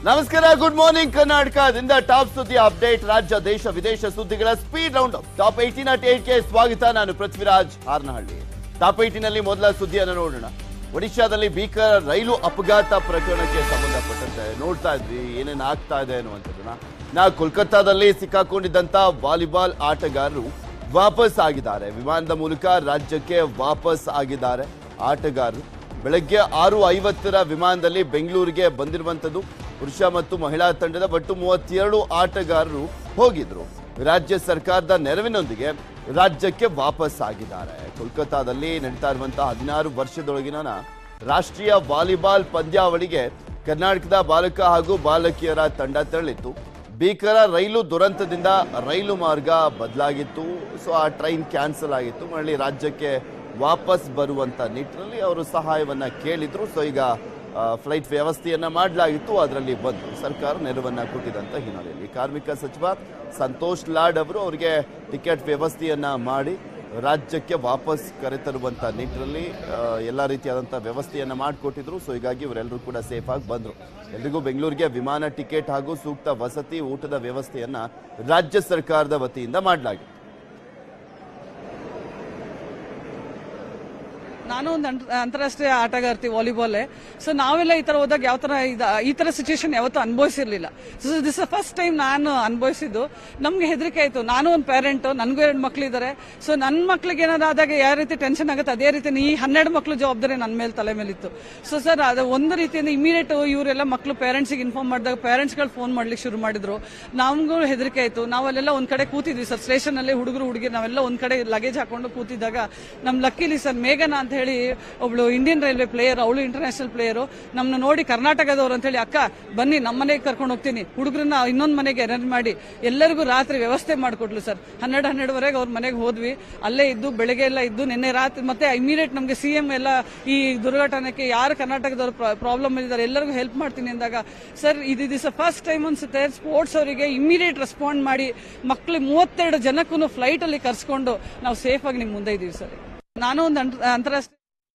ನಮಸ್ಕಾರ good morning ಕರ್ನಾಟಕದಿಂದ top ಸುದ್ದಿ ಅಪ್ಡೇಟ್ ರಾಜ್ಯ ದೇಶ ವಿದೇಶ ಸುದ್ದಿಗಳ speed round up top eighteen at ಗೆ ಸ್ವಾಗತ ನಾನು ಪೃಥ್ವಿರಾಜ್ ಹಾರ್ನಹಳ್ಳಿ ಟಾಪ್ ಏಟೀನಲ್ಲಿ ಮೊದಲ ಸುದ್ದಿಯನ್ನು ನೋಡೋಣ ಒಡಿಶಾದಲ್ಲಿ ಭೀಕರ ರೈಲು ಅಪಘಾತ ಪ್ರಕರಣಕ್ಕೆ ಸಂಬಂಧಪಟ್ಟಂತೆ ನೋಡ್ತಾ ಇದ್ವಿ ಏನೇನು ಆಗ್ತಾ ಇದೆ ಅನ್ನುವಂಥದ್ದನ್ನ ನಾ ಕೋಲ್ಕತ್ತಾದಲ್ಲಿ ಸಿಕ್ಕಾಕೊಂಡಿದ್ದಂತ ವಾಲಿಬಾಲ್ ಆಟಗಾರರು ವಾಪಸ್ ಆಗಿದ್ದಾರೆ ವಿಮಾನದ ಮೂಲಕ ರಾಜ್ಯಕ್ಕೆ ವಾಪಸ್ ಆಗಿದ್ದಾರೆ ಆಟಗಾರರು ಬೆಳಗ್ಗೆ ಆರು ಐವತ್ತರ ವಿಮಾನದಲ್ಲಿ ಬೆಂಗಳೂರಿಗೆ ಬಂದಿರುವಂತದ್ದು ಪುರುಷ ಮತ್ತು ಮಹಿಳಾ ತಂಡದ ಒಟ್ಟು ಮೂವತ್ತೆರಡು ಆಟಗಾರರು ಹೋಗಿದ್ರು ರಾಜ್ಯ ಸರ್ಕಾರದ ನೆರವಿನೊಂದಿಗೆ ರಾಜ್ಯಕ್ಕೆ ವಾಪಸ್ ಆಗಿದ್ದಾರೆ ಕೋಲ್ಕತ್ತಾದಲ್ಲಿ ನಡೀತಾ ಇರುವಂತಹ ಹದಿನಾರು ವರ್ಷದೊಳಗಿನ ರಾಷ್ಟ್ರೀಯ ವಾಲಿಬಾಲ್ ಪಂದ್ಯಾವಳಿಗೆ ಕರ್ನಾಟಕದ ಬಾಲಕ ಹಾಗೂ ಬಾಲಕಿಯರ ತಂಡ ತೆರಳಿತ್ತು ಭೀಕರ ರೈಲು ದುರಂತದಿಂದ ರೈಲು ಮಾರ್ಗ ಬದಲಾಗಿತ್ತು ಸೊ ಆ ಟ್ರೈನ್ ಕ್ಯಾನ್ಸಲ್ ಆಗಿತ್ತು ಮರಳಿ ರಾಜ್ಯಕ್ಕೆ ವಾಪಸ್ ಬರುವಂತ ನಿಟ್ಟಿನಲ್ಲಿ ಅವರು ಸಹಾಯವನ್ನ ಕೇಳಿದ್ರು ಸೊ ಈಗ ಫ್ಲೈಟ್ ವ್ಯವಸ್ಥೆಯನ್ನ ಮಾಡಲಾಗಿತ್ತು ಅದರಲ್ಲಿ ಬಂದು ಸರ್ಕಾರ ನೆರವನ್ನ ಕೊಟ್ಟಿದಂತ ಹಿನ್ನೆಲೆಯಲ್ಲಿ ಕಾರ್ಮಿಕ ಸಚಿವ ಸಂತೋಷ್ ಲಾಡ್ ಅವರು ಅವರಿಗೆ ಟಿಕೆಟ್ ವ್ಯವಸ್ಥೆಯನ್ನ ಮಾಡಿ ರಾಜ್ಯಕ್ಕೆ ವಾಪಸ್ ಕರೆತರುವಂತ ನಿಟ್ಟಿನಲ್ಲಿ ಆ, ಎಲ್ಲ ರೀತಿಯಾದಂಥ ವ್ಯವಸ್ಥೆಯನ್ನ ಮಾಡಿಕೊಟ್ಟಿದ್ರು ಸೊ ಹೀಗಾಗಿ ಇವರೆಲ್ಲರೂ ಕೂಡ ಸೇಫ್ ಆಗಿ ಬಂದರು ಎಲ್ರಿಗೂ ಬೆಂಗಳೂರಿಗೆ ವಿಮಾನ ಟಿಕೆಟ್ ಹಾಗೂ ಸೂಕ್ತ ವಸತಿ ಊಟದ ವ್ಯವಸ್ಥೆಯನ್ನ ರಾಜ್ಯ ಸರ್ಕಾರದ ವತಿಯಿಂದ ಮಾಡಲಾಗಿದೆ ನಾನು ಒಂದು ಅಂಟ್- ಅಂತಾರಾಷ್ಟ್ರೀಯ ಆಟಗಾರ್ತಿ ವಾಲಿಬಾಲ್ ಸೊ ನಾವೆಲ್ಲ ಈ ತರ ಹೋದಾಗ ಯಾವ ತರ ಇದ- ಈ ತರ ಸಿಚುವೇಶನ್ ಯಾವತ್ತೂ ಅನುಭವಿಸಿರ್ಲಿಲ್ಲ ಸೊ ದಿಸ್ ಫಸ್ಟ್ ಟೈಮ್ ನಾನು ಅನುಭವಿಸಿದ್ದು ನಮ್ಗೆ ಹೆದರಿಕೆ ಆಯ್ತು ನಾನು ಒಂದು ಪೇರೆಂಟ್ ನನಗೂ ಎರಡು ಮಕ್ಳಿದ್ದಾರೆ ಸೊ ನನ್ನ ಮಕ್ಳಿಗೆ ಏನಾದ್ರು ಆದಾಗ ಯಾವ ರೀತಿ ಟೆನ್ಷನ್ ಆಗುತ್ತೆ ಅದೇ ರೀತಿ ಈ ಹನ್ನೆರಡು ಮಕ್ಳು ಜವಾಬ್ದಾರಿ ನನ್ನ ಮೇಲೆ ತಲೆ ಮೇಲಿತ್ತು ಸೊ ಸರ್ ಅದು ಒಂದು ರೀತಿಯಿಂದ ಇಮಿಡಿಯೇಟ್ ಇವರೆಲ್ಲ ಮಕ್ಳು ಪೇರೆಂಟ್ಸಿಗೆ ಇನ್ಫಾರ್ಮ್ ಮಾಡಿದಾಗ ಪೇರೆಂಟ್ಸ್ಗಳು ಫೋನ್ ಮಾಡ್ಲಿಕ್ಕೆ ಶುರು ಮಾಡಿದ್ರು ನಮಗೂ ಹೆದರಿಕೆ ಆಯ್ತು ನಾವಲ್ಲೆಲ್ಲ ಒಂದ್ ಕಡೆ ಕೂತಿದ್ವಿ ಸರ್ ಸ್ಟೇಷನ್ ಅಲ್ಲಿ ಹುಡುಗರು ಹುಡುಗಿ ನಾವೆಲ್ಲ ಒಂದ್ ಕಡೆ ಲಗೇಜ್ ಹಾಕೊಂಡು ಕೂತಿದ್ದಾಗ ನಮ್ ಲಕ್ಕಿಲಿ ಸರ್ ಮೇಘನ ಅಂತ ಹೇಳಿ ಒಬ್ಳು ಇಂಡಿಯನ್ ರೈಲ್ವೆ ಪ್ಲೇಯರ್ ಅವಳು ಇಂಟರ್ನ್ಯಾಷನಲ್ ಪ್ಲೇಯರು ನಮ್ಮನ್ನ ನೋಡಿ ಕರ್ನಾಟಕದವ್ರು ಅಂತ ಹೇಳಿ ಅಕ್ಕ ಬನ್ನಿ ನಮ್ಮ ಮನೆಗೆ ಕರ್ಕೊಂಡು ಹೋಗ್ತೀನಿ ಹುಡುಗರನ್ನ ಇನ್ನೊಂದ್ ಮನೆಗೆ ಅರೇಂಜ್ ಮಾಡಿ ಎಲ್ಲರಿಗೂ ರಾತ್ರಿ ವ್ಯವಸ್ಥೆ ಮಾಡಿಕೊಟ್ಲು ಸರ್ ಹನ್ನೆರಡು ಹನ್ನೆರಡುವರೆಗೆ ಅವ್ರ ಮನೆಗೆ ಹೋದ್ವಿ ಅಲ್ಲೇ ಇದ್ದು ಬೆಳಗ್ಗೆ ಎಲ್ಲ ಇದ್ದು ನಿನ್ನೆ ರಾತ್ರಿ ಮತ್ತೆ ಇಮಿಡಿಯೇಟ್ ನಮಗೆ ಸಿಎಂ ಎಲ್ಲ ಈ ದುರ್ಘಟನೆಗೆ ಯಾರು ಕರ್ನಾಟಕದವ್ರು ಪ್ರಾಬ್ಲಮ್ ಇದ್ದಾರೆ ಎಲ್ಲರಿಗೂ ಹೆಲ್ಪ್ ಮಾಡ್ತೀನಿ ಅಂದಾಗ ಸರ್ ಇದು ದಿಸ್ ಫಸ್ಟ್ ಟೈಮ್ ಅನ್ಸುತ್ತೆ ಸ್ಪೋರ್ಟ್ಸ್ ಅವರಿಗೆ ಇಮಿಡಿಯೇಟ್ ರೆಸ್ಪಾಂಡ್ ಮಾಡಿ ಮಕ್ಳು ಮೂವತ್ತೆರಡು ಜನಕ್ಕೂ ಫ್ಲೈಟ್ ಅಲ್ಲಿ ಕರ್ಸ್ಕೊಂಡು ನಾವು ಸೇಫ್ ಆಗಿ ನಿಮ್ ಮುಂದೆ ಇದೀವಿ ಸರ್ ನಾನು ಒಂದು ಅಂತಾರಾಷ್ಟ್ರೀಯ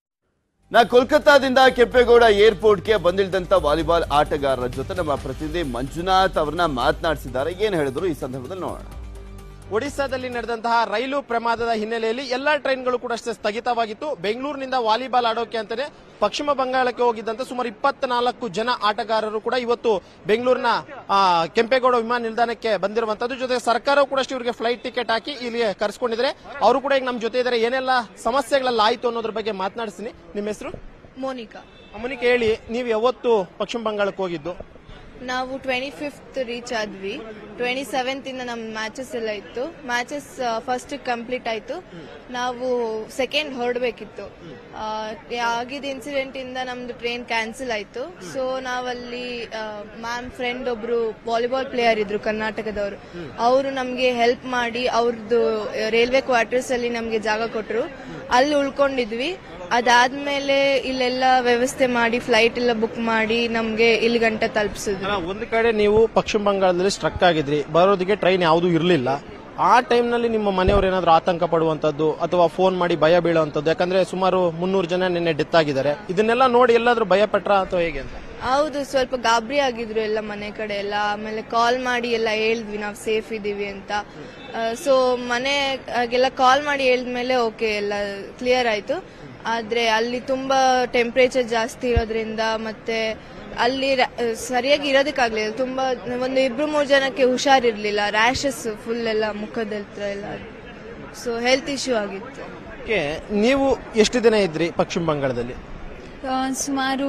ನಾ ಕೋಲ್ಕತ್ತಾದಿಂದ ಕೆಂಪೇಗೌಡ ಏರ್ಪೋರ್ಟ್ಗೆ ಬಂದಿಳಿದಂತ ವಾಲಿಬಾಲ್ ಆಟಗಾರರ ಜೊತೆ ನಮ್ಮ ಪ್ರತಿನಿಧಿ ಮಂಜುನಾಥ್ ಅವ್ರನ್ನ ಮಾತನಾಡಿಸಿದ್ದಾರೆ ಏನ್ ಹೇಳಿದ್ರು ಈ ಸಂದರ್ಭದಲ್ಲಿ ನೋಡೋಣ ಒಡಿಶಾದಲ್ಲಿ ನಡೆದಂತಹ ರೈಲು ಪ್ರಮಾದದ ಹಿನ್ನೆಲೆಯಲ್ಲಿ ಎಲ್ಲಾ ಟ್ರೈನ್ಗಳು ಕೂಡ ಅಷ್ಟೇ ಸ್ಥಗಿತವಾಗಿತ್ತು ಬೆಂಗಳೂರಿನಿಂದ ವಾಲಿಬಾಲ್ ಆಡೋಕೆ ಅಂತಾನೆ ಪಶ್ಚಿಮ ಬಂಗಾಳಕ್ಕೆ ಹೋಗಿದ್ದಂತ ಸುಮಾರು ಇಪ್ಪತ್ನಾಲ್ಕು ಜನ ಆಟಗಾರರು ಕೂಡ ಇವತ್ತು ಬೆಂಗಳೂರಿನ ಆ, ಕೆಂಪೇಗೌಡ ವಿಮಾನ ನಿಲ್ದಾಣಕ್ಕೆ ಬಂದಿರುವಂತದ್ದು ಜೊತೆಗೆ ಸರ್ಕಾರವು ಕೂಡ ಅಷ್ಟೇ ಇವರಿಗೆ ಫ್ಲೈಟ್ ಟಿಕೆಟ್ ಹಾಕಿ ಇಲ್ಲಿಗೆ ಕರ್ಸ್ಕೊಂಡಿದ್ರೆ ಅವರು ಕೂಡ ಈಗ ನಮ್ಮ ಜೊತೆ ಇದ್ದಾರೆ ಏನೆಲ್ಲ ಸಮಸ್ಯೆಗಳೆಲ್ಲ ಆಯ್ತು ಅನ್ನೋದ್ರ ಬಗ್ಗೆ ಮಾತನಾಡಿಸ್ತೀನಿ ನಿಮ್ಮ ಹೆಸರು ಮೋನಿಕಾ ಅಮ್ಮನಿಗೆ ಹೇಳಿ ನೀವು ಯಾವತ್ತು ಪಶ್ಚಿಮ ಬಂಗಾಳಕ್ಕೆ ಹೋಗಿದ್ದು ನಾವು ಟ್ವೆಂಟಿ ಫಿಫ್ತ್ ರೀಚ್ ಆದ್ವಿ ಟ್ವೆಂಟಿ ಸೆವೆಂತ್ ಇಂದ ನಮ್ಮ ಮ್ಯಾಚಸ್ ಎಲ್ಲ ಇತ್ತು ಮ್ಯಾಚಸ್ ಫಸ್ಟ್ ಕಂಪ್ಲೀಟ್ ಆಯ್ತು ನಾವು ಸೆಕೆಂಡ್ ಹೊರಡ್ಬೇಕಿತ್ತು ಆ, ಆಗಿದ್ದ ಇನ್ಸಿಡೆಂಟ್ ಇಂದ ನಮ್ದು ಟ್ರೈನ್ ಕ್ಯಾನ್ಸಲ್ ಆಯ್ತು ಸೊ ನಾವಲ್ಲಿ ಮ್ಯಾಮ್ ಫ್ರೆಂಡ್ ಒಬ್ರು ವಾಲಿಬಾಲ್ ಪ್ಲೇಯರ್ ಇದ್ರು ಕರ್ನಾಟಕದವರು ಅವರು ನಮ್ಗೆ ಹೆಲ್ಪ್ ಮಾಡಿ ಅವ್ರದ್ದು ರೈಲ್ವೆ ಕ್ವಾರ್ಟರ್ಸ್ ಅಲ್ಲಿ ನಮ್ಗೆ ಜಾಗ ಕೊಟ್ರು ಅಲ್ಲಿ ಉಳ್ಕೊಂಡಿದ್ವಿ ಅದಾದ್ಮೇಲೆ ಇಲ್ಲೆಲ್ಲ ವ್ಯವಸ್ಥೆ ಮಾಡಿ ಫ್ಲೈಟ್ ಎಲ್ಲ ಬುಕ್ ಮಾಡಿ ನಮ್ಗೆ ಇಲ್ಲಿ ಗಂಟ ತಲುಪಿಸಿದ್ರು ಅಲ್ಲ, ಒಂದು ಕಡೆ ನೀವು ಪಶ್ಚಿಮ ಬಂಗಾಳದಲ್ಲಿ ಸ್ಟ್ರಕ್ ಆಗಿದ್ರಿ ಬರೋದಕ್ಕೆ ಟ್ರೈನ್ ಯಾವುದು ಇರಲಿಲ್ಲ ಆ ಟೈಮ್ನಲ್ಲಿ ನಿಮ್ಮ ಮನೆಯವರು ಏನಾದ್ರು ಆತಂಕ ಪಡುವಂತದ್ದು ಅಥವಾ ಫೋನ್ ಮಾಡಿ ಭಯ ಬೀಳುವಂತದ್ದು ಯಾಕಂದ್ರೆ ಸುಮಾರು ಮುನ್ನೂರು ಜನ ನಿನ್ನೆ ಡೆತ್ ಆಗಿದ್ದಾರೆ ಇದನ್ನೆಲ್ಲ ನೋಡಿ ಎಲ್ಲಾದ್ರೂ ಭಯ ಪಟ್ರ ಅಥವಾ ಹೇಗೆ ಅಂತ ಹೌದು ಸ್ವಲ್ಪ ಗಾಬರಿ ಆಗಿದ್ರು ಎಲ್ಲ ಮನೆ ಕಡೆ ಎಲ್ಲ ಆಮೇಲೆ ಕಾಲ್ ಮಾಡಿ ಎಲ್ಲ ಹೇಳಿದ್ವಿ ನಾವು ಸೇಫ್ ಇದೀವಿ ಅಂತ ಸೊ ಮನೆಗೆಲ್ಲ ಕಾಲ್ ಮಾಡಿ ಹೇಳಿದ್ಮೇಲೆ ಓಕೆ ಎಲ್ಲ ಕ್ಲಿಯರ್ ಆಯ್ತು ಆದ್ರೆ ಅಲ್ಲಿ ತುಂಬಾ ಟೆಂಪರೇಚರ್ ಜಾಸ್ತಿ ಇರೋದ್ರಿಂದ ಮತ್ತೆ ಅಲ್ಲಿ ರ- ಸರಿಯಾಗಿ ಇರೋದಕ್ಕಾಗ್ಲಿಲ್ಲ ತುಂಬಾ ಒಂದು ಇಬ್ರು ಮೂರು ಜನಕ್ಕೆ ಹುಷಾರಿರ್ಲಿಲ್ಲ ರ್ಯಾಶಸ್ ಫುಲ್ ಎಲ್ಲ ಮುಖದ ಹತ್ರ ಎಲ್ಲ ಸೊ ಹೆಲ್ತ್ ಇಶ್ಯೂ ಆಗಿತ್ತು ಓಕೆ ನೀವು ಎಷ್ಟು ದಿನ ಇದ್ರಿ ಪಶ್ಚಿಮ ಬಂಗಾಳದಲ್ಲಿ ಆ, ಸುಮಾರು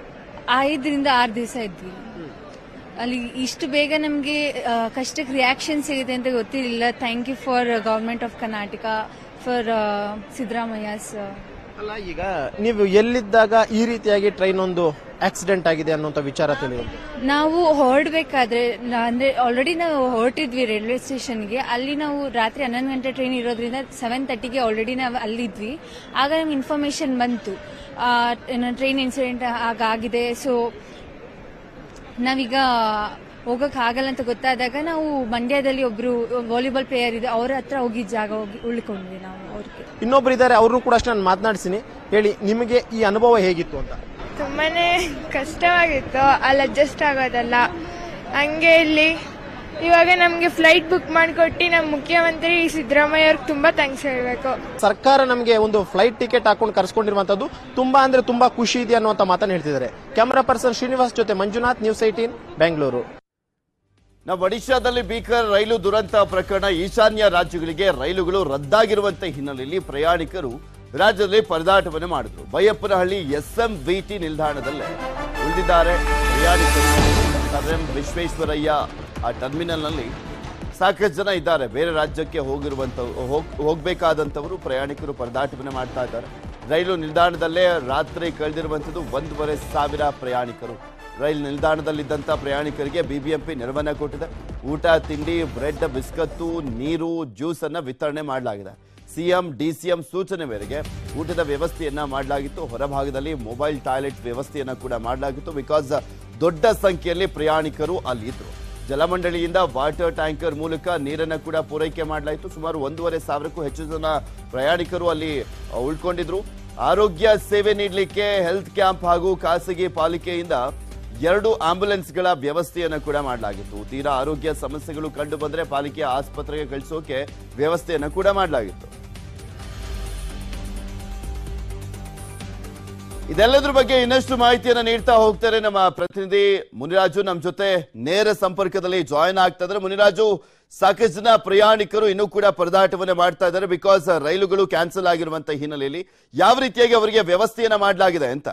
ಐದರಿಂದ ಆರು ದಿವಸ ಇದ್ವಿ ಅಲ್ಲಿ ಇಷ್ಟು ಬೇಗ ನಮಗೆ ಕಷ್ಟಕ್ಕೆ ರಿಯಾಕ್ಷನ್ ಸಿಗುತ್ತೆ ಅಂತ ಗೊತ್ತಿರಲಿಲ್ಲ thank you for government of Karnataka for Siddaramaiah's ಅಲ್ಲ ಈಗ ನೀವು ಎಲ್ಲಿದ್ದಾಗ ಈ ರೀತಿಯಾಗಿ ಟ್ರೈನ್ ಒಂದು ಆಕ್ಸಿಡೆಂಟ್ ಆಗಿದೆ ಅನ್ನುವಂತ ವಿಚಾರ ತಿಳಿಯುತ್ತೆ ನಾವು ಹೊರಡ್ಬೇಕಾದ್ರೆ ನಾ- ಅಂದ್ರೆ ಆಲ್ರೆಡಿ ನಾವು ಹೊರಟಿದ್ವಿ ರೈಲ್ವೆ ಸ್ಟೇಷನ್ಗೆ ಅಲ್ಲಿ ನಾವು ರಾತ್ರಿ ಹನ್ನೊಂದು ಗಂಟೆ ಟ್ರೈನ್ ಇರೋದ್ರಿಂದ ಸೆವೆನ್ ತರ್ಟಿಗೆ ಆಲ್ರೆಡಿ ನಾವು ಅಲ್ಲಿದ್ವಿ ಆಗ ನಮ್ಗೆ ಇನ್ಫಾರ್ಮೇಶನ್ ಬಂತು ಟ್ರೈನ್ ಇನ್ಸಿಡೆಂಟ್ ಆಗಿದೆ ಸೊ ನಾವೀಗ ಹೋಗಕ್ ಆಗಲ್ಲ ಅಂತ ಗೊತ್ತಾದಾಗ ನಾವು ಮಂಡ್ಯದಲ್ಲಿ ಒಬ್ರು ವಾಲಿಬಾಲ್ ಪ್ಲೇಯರ್ ಇದೆ ಅವ್ರ ಹತ್ರ ಹೋಗಿ ಜಾಗ ಹೋಗಿ ಉಳ್ಕೊಂಡ್ವಿ ನಾವು ಅವ್ರಿಗೆ ಇನ್ನೊಬ್ರು ಇದ್ದಾರೆ ಅವ್ರನ್ನೂ ಕೂಡ ಅಷ್ಟೇ ನಾನು ಮಾತನಾಡಿಸಿನಿ ಹೇಳಿ ನಿಮಗೆ ಈ ಅನುಭವ ಹೇಗಿತ್ತು ಅಂತ ತುಂಬಾನೇ ಕಷ್ಟವಾಗಿತ್ತು ಅಲ್ಲಿ ಅಡ್ಜಸ್ಟ್ ಆಗೋದಲ್ಲ ಹಂಗೆ ಇಲ್ಲಿ ಇವಾಗ ನಮಗೆ ಫ್ಲೈಟ್ ಬುಕ್ ಮಾಡಿಕೊಟ್ಟು ನಮ್ಮ ಮುಖ್ಯಮಂತ್ರಿ ಸಿದ್ದರಾಮಯ್ಯ ಅವ್ರಿಗೆ ತುಂಬಾ ಥ್ಯಾಂಕ್ಸ್ ಹೇಳಬೇಕು ಸರ್ಕಾರ ನಮಗೆ ಒಂದು ಫ್ಲೈಟ್ ಟಿಕೆಟ್ ಹಾಕೊಂಡು ಕರ್ಸ್ಕೊಂಡಿರುವಂತದ್ದು ತುಂಬಾ ಅಂದ್ರೆ ತುಂಬಾ ಖುಷಿ ಇದೆ ಅನ್ನುವಂತ ಮಾತನ್ನ ಹೇಳ್ತಿದ್ದಾರೆ ಕ್ಯಾಮರಾ ಪರ್ಸನ್ ಶ್ರೀನಿವಾಸ್ ಜೊತೆ ಮಂಜುನಾಥ್ ನ್ಯೂಸ್ ಏಟೀನ್ ಬೆಂಗಳೂರು ನಾವು ಒಡಿಶಾದಲ್ಲಿ ಭೀಕರ ರೈಲು ದುರಂತ ಪ್ರಕರಣ ಈಶಾನ್ಯ ರಾಜ್ಯಗಳಿಗೆ ರೈಲುಗಳು ರದ್ದಾಗಿರುವಂತ ಹಿನ್ನೆಲೆಯಲ್ಲಿ ಪ್ರಯಾಣಿಕರು ರಾಜ್ಯದಲ್ಲಿ ಪರದಾಟವನ್ನು ಮಾಡಿದ್ರು ಬೈಯಪ್ಪನಹಳ್ಳಿ ಎಸ್ಎಂಬಿಟಿ ನಿಲ್ದಾಣದಲ್ಲೇ ಉಳಿದಿದ್ದಾರೆ ಪ್ರಯಾಣಿಕರು ಸರ್ ಎಂ ವಿಶ್ವೇಶ್ವರಯ್ಯ ಆ ಟರ್ಮಿನಲ್ನಲ್ಲಿ ಸಾಕಷ್ಟು ಜನ ಇದ್ದಾರೆ ಬೇರೆ ರಾಜ್ಯಕ್ಕೆ ಹೋಗಿರುವಂತ ಹೋಗ್ ಹೋಗ್ಬೇಕಾದಂಥವರು ಪ್ರಯಾಣಿಕರು ಪರದಾಟವನ್ನು ಮಾಡ್ತಾ ಇದ್ದಾರೆ ರೈಲು ನಿಲ್ದಾಣದಲ್ಲೇ ರಾತ್ರಿ ಕಳೆದಿರುವಂಥದ್ದು ಒಂದೂವರೆ ಸಾವಿರ ಪ್ರಯಾಣಿಕರು ರೈಲು ನಿಲ್ದಾಣದಲ್ಲಿದ್ದಂಥ ಪ್ರಯಾಣಿಕರಿಗೆ ಬಿಬಿಎಂಪಿ ನೆರವನ್ನ ಕೊಟ್ಟಿದೆ ಊಟ ತಿಂಡಿ ಬ್ರೆಡ್ ಬಿಸ್ಕತ್ತು ನೀರು ಜ್ಯೂಸ್ ಅನ್ನ ವಿತರಣೆ ಮಾಡಲಾಗಿದೆ ಸಿಎಂ ಡಿಸಿಎಂ ಸೂಚನೆ ಮೇರೆಗೆ ಊಟದ ವ್ಯವಸ್ಥೆಯನ್ನ ಮಾಡಲಾಗಿತ್ತು ಹೊರಭಾಗದಲ್ಲಿ ಮೊಬೈಲ್ ಟಾಯ್ಲೆಟ್ ವ್ಯವಸ್ಥೆಯನ್ನ ಕೂಡ ಮಾಡಲಾಗಿತ್ತು ಬಿಕಾಸ್ ದೊಡ್ಡ ಸಂಖ್ಯೆಯಲ್ಲಿ ಪ್ರಯಾಣಿಕರು ಅಲ್ಲಿ ಇದ್ರು ಜಲಮಂಡಳಿಯಿಂದ ವಾಟರ್ ಟ್ಯಾಂಕರ್ ಮೂಲಕ ನೀರನ್ನ ಕೂಡ ಪೂರೈಕೆ ಮಾಡಲಾಯಿತು ಸುಮಾರು ಒಂದೂವರೆ ಸಾವಿರಕ್ಕೂ ಹೆಚ್ಚು ಜನ ಪ್ರಯಾಣಿಕರು ಅಲ್ಲಿ ಅಹ್, ಉಳ್ಕೊಂಡಿದ್ರು ಆರೋಗ್ಯ ಸೇವೆ ನೀಡಲಿಕ್ಕೆ ಹೆಲ್ತ್ ಕ್ಯಾಂಪ್ ಹಾಗೂ ಖಾಸಗಿ ಪಾಲಿಕೆಯಿಂದ ಎರಡು ಆಂಬ್ಯುಲೆನ್ಸ್ಗಳ ವ್ಯವಸ್ಥೆಯನ್ನು ಕೂಡ ಮಾಡಲಾಗಿತ್ತು ತೀರಾ ಆರೋಗ್ಯ ಸಮಸ್ಯೆಗಳು ಕಂಡು ಬಂದ್ರೆ ಪಾಲಿಕೆಯ ಆಸ್ಪತ್ರೆಗೆ ಕಳಿಸೋಕೆ ವ್ಯವಸ್ಥೆಯನ್ನು ಕೂಡ ಮಾಡಲಾಗಿತ್ತು ಇದೆಲ್ಲದ್ರ ಬಗ್ಗೆ ಇನ್ನಷ್ಟು ಮಾಹಿತಿಯನ್ನ ನೀಡ್ತಾ ಹೋಗ್ತಾರೆ ನಮ್ಮ ಪ್ರತಿನಿಧಿ ಮುನಿರಾಜು ನಮ್ಮ ಜೊತೆ ನೇರ ಸಂಪರ್ಕದಲ್ಲಿ ಜಾಯಿನ್ ಆಗ್ತಾ ಇದ್ದಾರೆ ಮುನಿರಾಜು ಸಾಕಷ್ಟು ಜನ ಪ್ರಯಾಣಿಕರು ಇನ್ನೂ ಕೂಡ ಪರದಾಟವನ್ನ ಮಾಡ್ತಾ ಇದ್ದಾರೆ ಬಿಕಾಸ್ ರೈಲುಗಳು ಕ್ಯಾನ್ಸಲ್ ಆಗಿರುವಂತ ಹಿನ್ನೆಲೆಯಲ್ಲಿ ಯಾವ ರೀತಿಯಾಗಿ ಅವರಿಗೆ ವ್ಯವಸ್ಥೆಯನ್ನ ಮಾಡಲಾಗಿದೆ ಅಂತ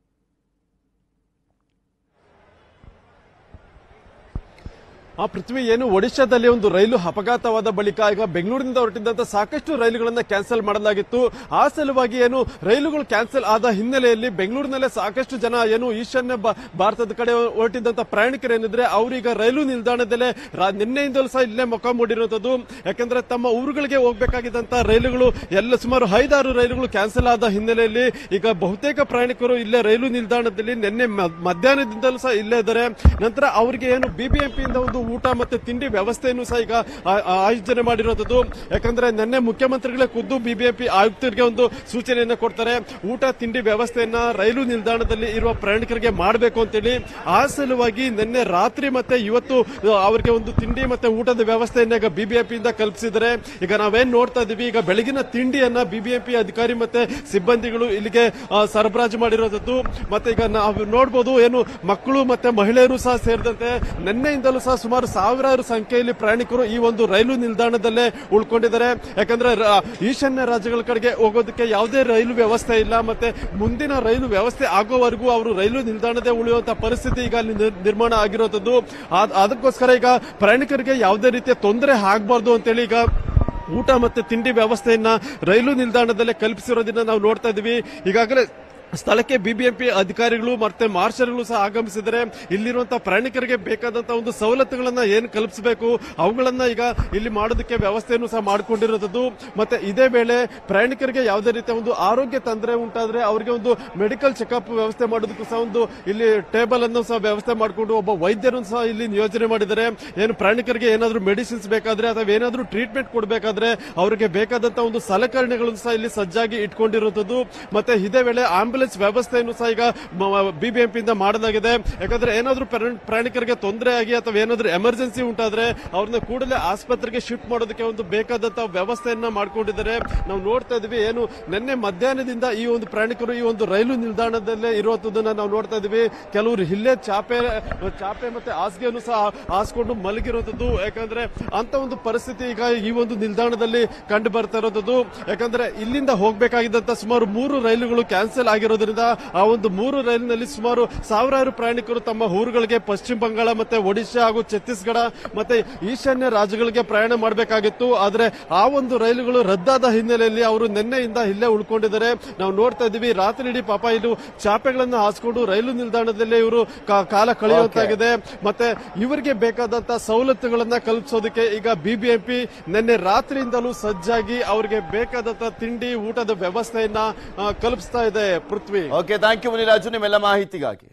ಆ ಪೃಥ್ವಿ ಏನು ಒಡಿಶಾದಲ್ಲಿ ಒಂದು ರೈಲು ಅಪಘಾತವಾದ ಬಳಿಕ ಈಗ ಬೆಂಗಳೂರಿನಿಂದ ಹೊರಟಿದ್ದಂತ ಸಾಕಷ್ಟು ರೈಲುಗಳನ್ನ ಕ್ಯಾನ್ಸಲ್ ಮಾಡಲಾಗಿತ್ತು ಆ ಸಲುವಾಗಿ ಏನು ರೈಲುಗಳು ಕ್ಯಾನ್ಸಲ್ ಆದ ಹಿನ್ನೆಲೆಯಲ್ಲಿ ಬೆಂಗಳೂರಿನಲ್ಲೇ ಸಾಕಷ್ಟು ಜನ ಏನು ಈಶಾನ್ಯ ಭಾ- ಭಾರತದ ಕಡೆ ಹೊರಟಿದ್ದಂತ ಪ್ರಯಾಣಿಕರು ಏನಿದ್ರೆ ಅವರೀಗ ರೈಲು ನಿಲ್ದಾಣದಲ್ಲೇ ರಾ- ನಿನ್ನೆಯಿಂದಲೂ ಸಹ ಇಲ್ಲೇ ಮೊಕ ಮೂಡಿರೋದು ಯಾಕಂದ್ರೆ ತಮ್ಮ ಊರುಗಳಿಗೆ ಹೋಗಬೇಕಾಗಿದ್ದಂತ ರೈಲುಗಳು ಎಲ್ಲ ಸುಮಾರು ಐದಾರು ರೈಲುಗಳು ಕ್ಯಾನ್ಸಲ್ ಆದ ಹಿನ್ನೆಲೆಯಲ್ಲಿ ಈಗ ಬಹುತೇಕ ಪ್ರಯಾಣಿಕರು ಇಲ್ಲೇ ರೈಲು ನಿಲ್ದಾಣದಲ್ಲಿ ನಿನ್ನೆ ಮ- ಮಧ್ಯಾಹ್ನದಿಂದಲೂ ಸಹ ಇಲ್ಲೇ ಇದ್ದಾರೆ ನಂತರ ಅವರಿಗೆ ಏನು ಬಿಬಿಎಂಪಿಯಿಂದ ಒಂದು ಊಟ ಮತ್ತೆ ತಿಂಡಿ ವ್ಯವಸ್ಥೆಯನ್ನು ಸಹ ಈಗ ಆ- ಆ- ಆಯೋಜನೆ ಮಾಡಿರೋದು ಯಾಕಂದ್ರೆ ನಿನ್ನೆ ಮುಖ್ಯಮಂತ್ರಿಗಳೇ ಖುದ್ದು ಬಿಬಿಎಂಪಿ ಆಯುಕ್ತರಿಗೆ ಒಂದು ಸೂಚನೆಯನ್ನ ಕೊಡ್ತಾರೆ ಊಟ ತಿಂಡಿ ವ್ಯವಸ್ಥೆಯನ್ನ ರೈಲು ನಿಲ್ದಾಣದಲ್ಲಿ ಇರುವ ಪ್ರಯಾಣಿಕರಿಗೆ ಮಾಡಬೇಕು ಅಂತೇಳಿ ಆ ಸಲುವಾಗಿ ನಿನ್ನೆ ರಾತ್ರಿ ಮತ್ತೆ ಇವತ್ತು ಆ, ಅವರಿಗೆ ಒಂದು ತಿಂಡಿ ಮತ್ತೆ ಊಟದ ವ್ಯವಸ್ಥೆಯನ್ನ ಈಗ ಬಿಬಿಎಂಪಿಯಿಂದ ಕಲ್ಪಿಸಿದ್ದಾರೆ ಈಗ ನಾವೇನ್ ನೋಡ್ತಾ ಇದೀವಿ ಈಗ ಬೆಳಗಿನ ತಿಂಡಿಯನ್ನ ಬಿಬಿಎಂಪಿ ಅಧಿಕಾರಿ ಮತ್ತೆ ಸಿಬ್ಬಂದಿಗಳು ಇಲ್ಲಿಗೆ ಆ, ಸರಬರಾಜು ಮಾಡಿರೋದು ಮತ್ತೆ ಈಗ ನಾವು ನೋಡಬಹುದು ಏನು ಮಕ್ಕಳು ಮತ್ತೆ ಮಹಿಳೆಯರು ಸಹ ಸೇರಿದಂತೆ ನಿನ್ನೆಯಿಂದಲೂ ಸಹ ಸುಮಾರು ಸಾವಿರಾರು ಸಂಖ್ಯೆಯಲ್ಲಿ ಪ್ರಯಾಣಿಕರು ಈ ಒಂದು ರೈಲು ನಿಲ್ದಾಣದಲ್ಲೇ ಉಳ್ಕೊಂಡಿದ್ದಾರೆ ಯಾಕಂದ್ರೆ ರ- ಈಶಾನ್ಯ ರಾಜ್ಯಗಳ ಕಡೆಗೆ ಹೋಗೋದಕ್ಕೆ ಯಾವುದೇ ರೈಲು ವ್ಯವಸ್ಥೆ ಇಲ್ಲ ಮತ್ತೆ ಮುಂದಿನ ರೈಲು ವ್ಯವಸ್ಥೆ ಆಗೋವರೆಗೂ ಅವರು ರೈಲು ನಿಲ್ದಾಣದೇ ಉಳಿಯುವಂತ ಪರಿಸ್ಥಿತಿ ಈಗ ಅಲ್ಲಿ ನಿರ್- ನಿರ್ಮಾಣ ಆಗಿರೋದು ಅದಕ್ಕೋಸ್ಕರ ಈಗ ಪ್ರಯಾಣಿಕರಿಗೆ ಯಾವುದೇ ರೀತಿಯ ತೊಂದರೆ ಆಗಬಾರ್ದು ಅಂತೇಳಿ ಈಗ ಊಟ ಮತ್ತೆ ತಿಂಡಿ ವ್ಯವಸ್ಥೆಯನ್ನ ರೈಲು ನಿಲ್ದಾಣದಲ್ಲೇ ಕಲ್ಪಿಸಿರೋದನ್ನ ನಾವು ನೋಡ್ತಾ ಇದೀವಿ ಈಗಾಗಲೇ ಸ್ಥಳಕ್ಕೆ ಬಿಬಿಎಂಪಿ ಅಧಿಕಾರಿಗಳು ಮತ್ತೆ ಮಾರ್ಷಲ್ಗಳು ಸಹ ಆಗಮಿಸಿದರೆ ಇಲ್ಲಿರುವಂತಹ ಪ್ರಯಾಣಿಕರಿಗೆ ಬೇಕಾದಂತಹ ಒಂದು ಸವಲತ್ತುಗಳನ್ನ ಏನು ಕಲ್ಪಿಸಬೇಕು ಅವುಗಳನ್ನ ಈಗ ಇಲ್ಲಿ ಮಾಡೋದಕ್ಕೆ ವ್ಯವಸ್ಥೆಯನ್ನು ಸಹ ಮಾಡಿಕೊಂಡಿರೋದು ಮತ್ತೆ ಇದೇ ವೇಳೆ ಪ್ರಯಾಣಿಕರಿಗೆ ಯಾವುದೇ ರೀತಿಯ ಒಂದು ಆರೋಗ್ಯ ತೊಂದರೆ ಉಂಟಾದ್ರೆ ಅವರಿಗೆ ಒಂದು ಮೆಡಿಕಲ್ ಚೆಕಪ್ ವ್ಯವಸ್ಥೆ ಮಾಡೋದಕ್ಕೂ ಸಹ ಒಂದು ಇಲ್ಲಿ ಟೇಬಲ್ ಅನ್ನು ಸಹ ವ್ಯವಸ್ಥೆ ಮಾಡಿಕೊಂಡು ಒಬ್ಬ ವೈದ್ಯರನ್ನು ಸಹ ಇಲ್ಲಿ ನಿಯೋಜನೆ ಮಾಡಿದ್ದಾರೆ ಏನು ಪ್ರಯಾಣಿಕರಿಗೆ ಏನಾದರೂ ಮೆಡಿಸಿನ್ಸ್ ಬೇಕಾದ್ರೆ ಅಥವಾ ಏನಾದರೂ ಟ್ರೀಟ್ಮೆಂಟ್ ಕೊಡಬೇಕಾದ್ರೆ ಅವರಿಗೆ ಬೇಕಾದಂತಹ ಒಂದು ಸಲಕರಣೆಗಳನ್ನು ಸಹ ಇಲ್ಲಿ ಸಜ್ಜಾಗಿ ಇಟ್ಕೊಂಡಿರುತ್ತದೆ ಮತ್ತೆ ಇದೇ ವೇಳೆ ಆಂಬ್ಯುಲೆನ್ಸ್ ವ್ಯವಸ್ಥೆಯನ್ನು ಸಹ ಈಗ ಬಿಬಿಎಂಪಿ ಇಂದ ಮಾಡಲಾಗಿದೆ ಯಾಕಂದ್ರೆ ಏನಾದರೂ ಪ್ರಯಾಣಿಕರಿಗೆ ತೊಂದರೆ ಆಗಿ ಅಥವಾ ಏನಾದರೂ ಎಮರ್ಜೆನ್ಸಿ ಉಂಟಾದ್ರೆ ಅವ್ರನ್ನ ಕೂಡಲೇ ಆಸ್ಪತ್ರೆಗೆ ಶಿಫ್ಟ್ ಮಾಡೋದಕ್ಕೆ ಒಂದು ಬೇಕಾದಂತಹ ವ್ಯವಸ್ಥೆಯನ್ನ ಮಾಡ್ಕೊಂಡಿದ್ದಾರೆ ನಾವು ನೋಡ್ತಾ ಇದೀವಿ ಏನು ನಿನ್ನೆ ಮಧ್ಯಾಹ್ನದಿಂದ ಈ ಒಂದು ಪ್ರಯಾಣಿಕರು ಈ ಒಂದು ರೈಲು ನಿಲ್ದಾಣದಲ್ಲೇ ಇರುವಂತದನ್ನ ನಾವು ನೋಡ್ತಾ ಇದೀವಿ ಕೆಲವರು ಇಲ್ಲೇ ಚಾಪೆ ಚಾಪೆ ಮತ್ತೆ ಹಾಸಿಗೆಯನ್ನು ಸಹ ಹಾಸ್ಕೊಂಡು ಮಲಗಿರೋದು ಯಾಕಂದ್ರೆ ಅಂತ ಒಂದು ಪರಿಸ್ಥಿತಿ ಈಗ ಈ ಒಂದು ನಿಲ್ದಾಣದಲ್ಲಿ ಕಂಡು ಬರ್ತಾ ಇರೋದು ಯಾಕಂದ್ರೆ ಇಲ್ಲಿಂದ ಹೋಗಬೇಕಾಗಿದ್ದಂತ ಸುಮಾರು ಮೂರು ರೈಲುಗಳು ಕ್ಯಾನ್ಸಲ್ ಆಗಿರೋದ್ರಿಂದ ಆ ಒಂದು ಮೂರು ರೈಲಿನಲ್ಲಿ ಸುಮಾರು ಸಾವಿರಾರು ಪ್ರಯಾಣಿಕರು ತಮ್ಮ ಊರುಗಳಿಗೆ ಪಶ್ಚಿಮ ಬಂಗಾಳ ಮತ್ತೆ ಒಡಿಶಾ ಹಾಗೂ ಛತ್ತೀಸ್ಗಢ ಮತ್ತೆ ಈಶಾನ್ಯ ರಾಜ್ಯಗಳಿಗೆ ಪ್ರಯಾಣ ಮಾಡಬೇಕಾಗಿತ್ತು ಆದ್ರೆ ಆ ಒಂದು ರೈಲುಗಳು ರದ್ದಾದ ಹಿನ್ನೆಲೆಯಲ್ಲಿ ಅವರು ನಿನ್ನೆಯಿಂದ ಇಲ್ಲೇ ಉಳ್ಕೊಂಡಿದ್ದಾರೆ ನಾವು ನೋಡ್ತಾ ಇದೀವಿ ರಾತ್ರಿ ಇಡೀ ಪಾಪ ಇದು ಚಾಪೆಗಳನ್ನು ಹಾಸ್ಕೊಂಡು ರೈಲು ನಿಲ್ದಾಣದಲ್ಲೇ ಇವರು ಕಾ- ಕಾಲ ಕಳೆಯುವಂತಾಗಿದೆ ಮತ್ತೆ ಇವರಿಗೆ ಬೇಕಾದಂತ ಸವಲತ್ತುಗಳನ್ನ ಕಲ್ಪಿಸೋದಕ್ಕೆ ಈಗ ಬಿಬಿಎಂಪಿ ನಿನ್ನೆ ರಾತ್ರಿಯಿಂದಲೂ ಸಜ್ಜಾಗಿ ಅವರಿಗೆ ಬೇಕಾದಂತ ತಿಂಡಿ ಊಟದ ವ್ಯವಸ್ಥೆಯನ್ನ ಆ, ಕಲ್ಪಿಸ್ತಾ ಇದೆ Prithvi okay thank you Muniraju ನಿಮ್ಮೆಲ್ಲ ಮಾಹಿತಿಗಾಗಿ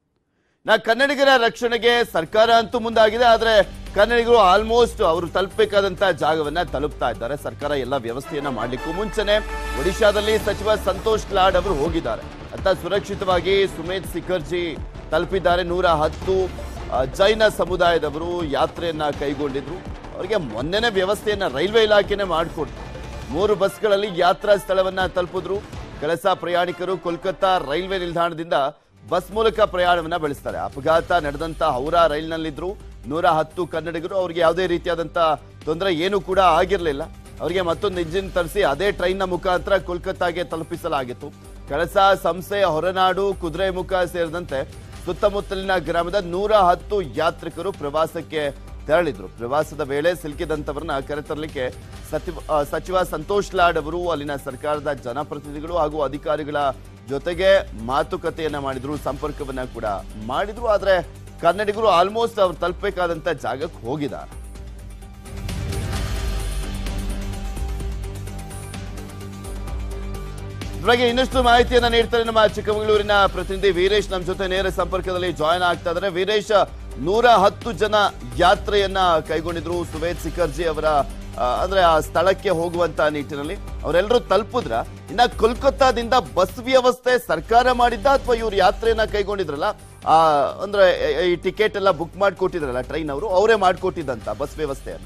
ನಾ ಕನ್ನಡಿಗರ ರಕ್ಷಣೆಗೆ ಸರ್ಕಾರ ಅಂತೂ ಮುಂದಾಗಿದೆ ಆದ್ರೆ ಕನ್ನಡಿಗರು ಆಲ್ಮೋಸ್ಟ್ ಅವರು ತಲುಪಬೇಕಾದಂತ ಜಾಗವನ್ನ ತಲುಪ್ತಾ ಇದ್ದಾರೆ ಸರ್ಕಾರ ಎಲ್ಲ ವ್ಯವಸ್ಥೆಯನ್ನ ಮಾಡ್ಲಿಕ್ಕೂ ಮುಂಚೆನೆ ಒಡಿಶಾದಲ್ಲಿ ಸಚಿವ ಸಂತೋಷ್ ಲಾಡ್ ಅವರು ಹೋಗಿದ್ದಾರೆ ಅಂತ ಸುರಕ್ಷಿತವಾಗಿ ಸುಮೇಧ್ ಸಿಖರ್ಜಿ ತಲುಪಿದ್ದಾರೆ ನೂರ ಹತ್ತು ಆ, ಜೈನ ಸಮುದಾಯದವರು ಯಾತ್ರೆಯನ್ನ ಕೈಗೊಂಡಿದ್ರು ಅವರಿಗೆ ಮೊನ್ನೆನೇ ವ್ಯವಸ್ಥೆಯನ್ನ ರೈಲ್ವೆ ಇಲಾಖೆನೇ ಮಾಡಿಕೊಡ್ತು ಮೂರು ಬಸ್ಗಳಲ್ಲಿ ಯಾತ್ರಾ ಸ್ಥಳವನ್ನ ತಲುಪಿದ್ರು ಕೆಲಸ ಪ್ರಯಾಣಿಕರು ಕೋಲ್ಕತ್ತಾ ರೈಲ್ವೆ ನಿಲ್ದಾಣದಿಂದ ಬಸ್ ಮೂಲಕ ಪ್ರಯಾಣವನ್ನ ಬೆಳೆಸ್ತಾರೆ ಅಪಘಾತ ನಡೆದಂತ ಹೌರಾ ರೈಲ್ನಲ್ಲಿದ್ರು ನೂರ ಹತ್ತು ಕನ್ನಡಿಗರು ಅವ್ರಿಗೆ ಯಾವುದೇ ರೀತಿಯಾದಂತ ತೊಂದರೆ ಏನು ಕೂಡ ಆಗಿರಲಿಲ್ಲ ಅವರಿಗೆ ಮತ್ತೊಂದು ಇಂಜಿನ್ ತರಿಸಿ ಅದೇ ಟ್ರೈನ್ನ ಮುಖಾಂತರ ಕೋಲ್ಕತ್ತಾಗೆ ತಲುಪಿಸಲಾಗಿತ್ತು ಕಳಸ ಸಂಸ್ಥೆ ಹೊರನಾಡು ಕುದುರೆಮುಖ ಸೇರಿದಂತೆ ಸುತ್ತಮುತ್ತಲಿನ ಗ್ರಾಮದ ನೂರ ಹತ್ತು ಯಾತ್ರಿಕರು ಪ್ರವಾಸಕ್ಕೆ ತೆರಳಿದ್ರು ಪ್ರವಾಸದ ವೇಳೆ ಸಿಲುಕಿದಂತವರನ್ನ ಕರೆತರಲಿಕ್ಕೆ ಸಚಿವ ಆ, ಸಚಿವ ಸಂತೋಷ್ ಲಾಡ್ ಅವರು ಅಲ್ಲಿನ ಸರ್ಕಾರದ ಜನಪ್ರತಿನಿಧಿಗಳು ಹಾಗೂ ಅಧಿಕಾರಿಗಳ ಜೊತೆಗೆ ಮಾತುಕತೆಯನ್ನ ಮಾಡಿದ್ರು ಸಂಪರ್ಕವನ್ನ ಕೂಡ ಮಾಡಿದ್ರು ಆದ್ರೆ ಕನ್ನಡಿಗರು ಆಲ್ಮೋಸ್ಟ್ ಅವ್ರು ತಲುಪಬೇಕಾದಂತ ಜಾಗಕ್ಕೆ ಹೋಗಿದ್ದಾರೆ ಇದ್ರ ಬಗ್ಗೆ ಇನ್ನಷ್ಟು ಮಾಹಿತಿಯನ್ನ ನೀಡ್ತಾರೆ ನಮ್ಮ ಚಿಕ್ಕಮಗಳೂರಿನ ಪ್ರತಿನಿಧಿ ವೀರೇಶ್ ನಮ್ಮ ಜೊತೆ ನೇರ ಸಂಪರ್ಕದಲ್ಲಿ ಜಾಯ್ನ್ ಆಗ್ತಾ ಇದ್ದಾರೆ ವೀರೇಶ್ ನೂರ ಹತ್ತು ಜನ ಯಾತ್ರೆಯನ್ನ ಕೈಗೊಂಡಿದ್ರು ಸುವೇದ್ ಸಿಖರ್ಜಿ ಅವರ ಆ, ಅಂದ್ರೆ ಆ ಸ್ಥಳಕ್ಕೆ ಹೋಗುವಂತ ನಿಟ್ಟಿನಲ್ಲಿ ಅವರೆಲ್ಲರೂ ತಲುಪಿದ್ರ ಇನ್ನ ಕೋಲ್ಕತ್ತಾದಿಂದ ಬಸ್ ವ್ಯವಸ್ಥೆ ಸರ್ಕಾರ ಮಾಡಿದ್ದ ಅಥವಾ ಇವ್ರು ಯಾತ್ರೆಯನ್ನ ಕೈಗೊಂಡಿದ್ರಲ್ಲ ಆ ಅಂದ್ರೆ ಈ ಟಿಕೆಟ್ ಎಲ್ಲ ಬುಕ್ ಮಾಡಿಕೊಟ್ಟಿದ್ರಲ್ಲ ಟ್ರೈನ್ ಅವರು ಅವರೇ ಮಾಡಿಕೊಟ್ಟಿದ್ದಂತ ಬಸ್ ವ್ಯವಸ್ಥೆಯನ್ನ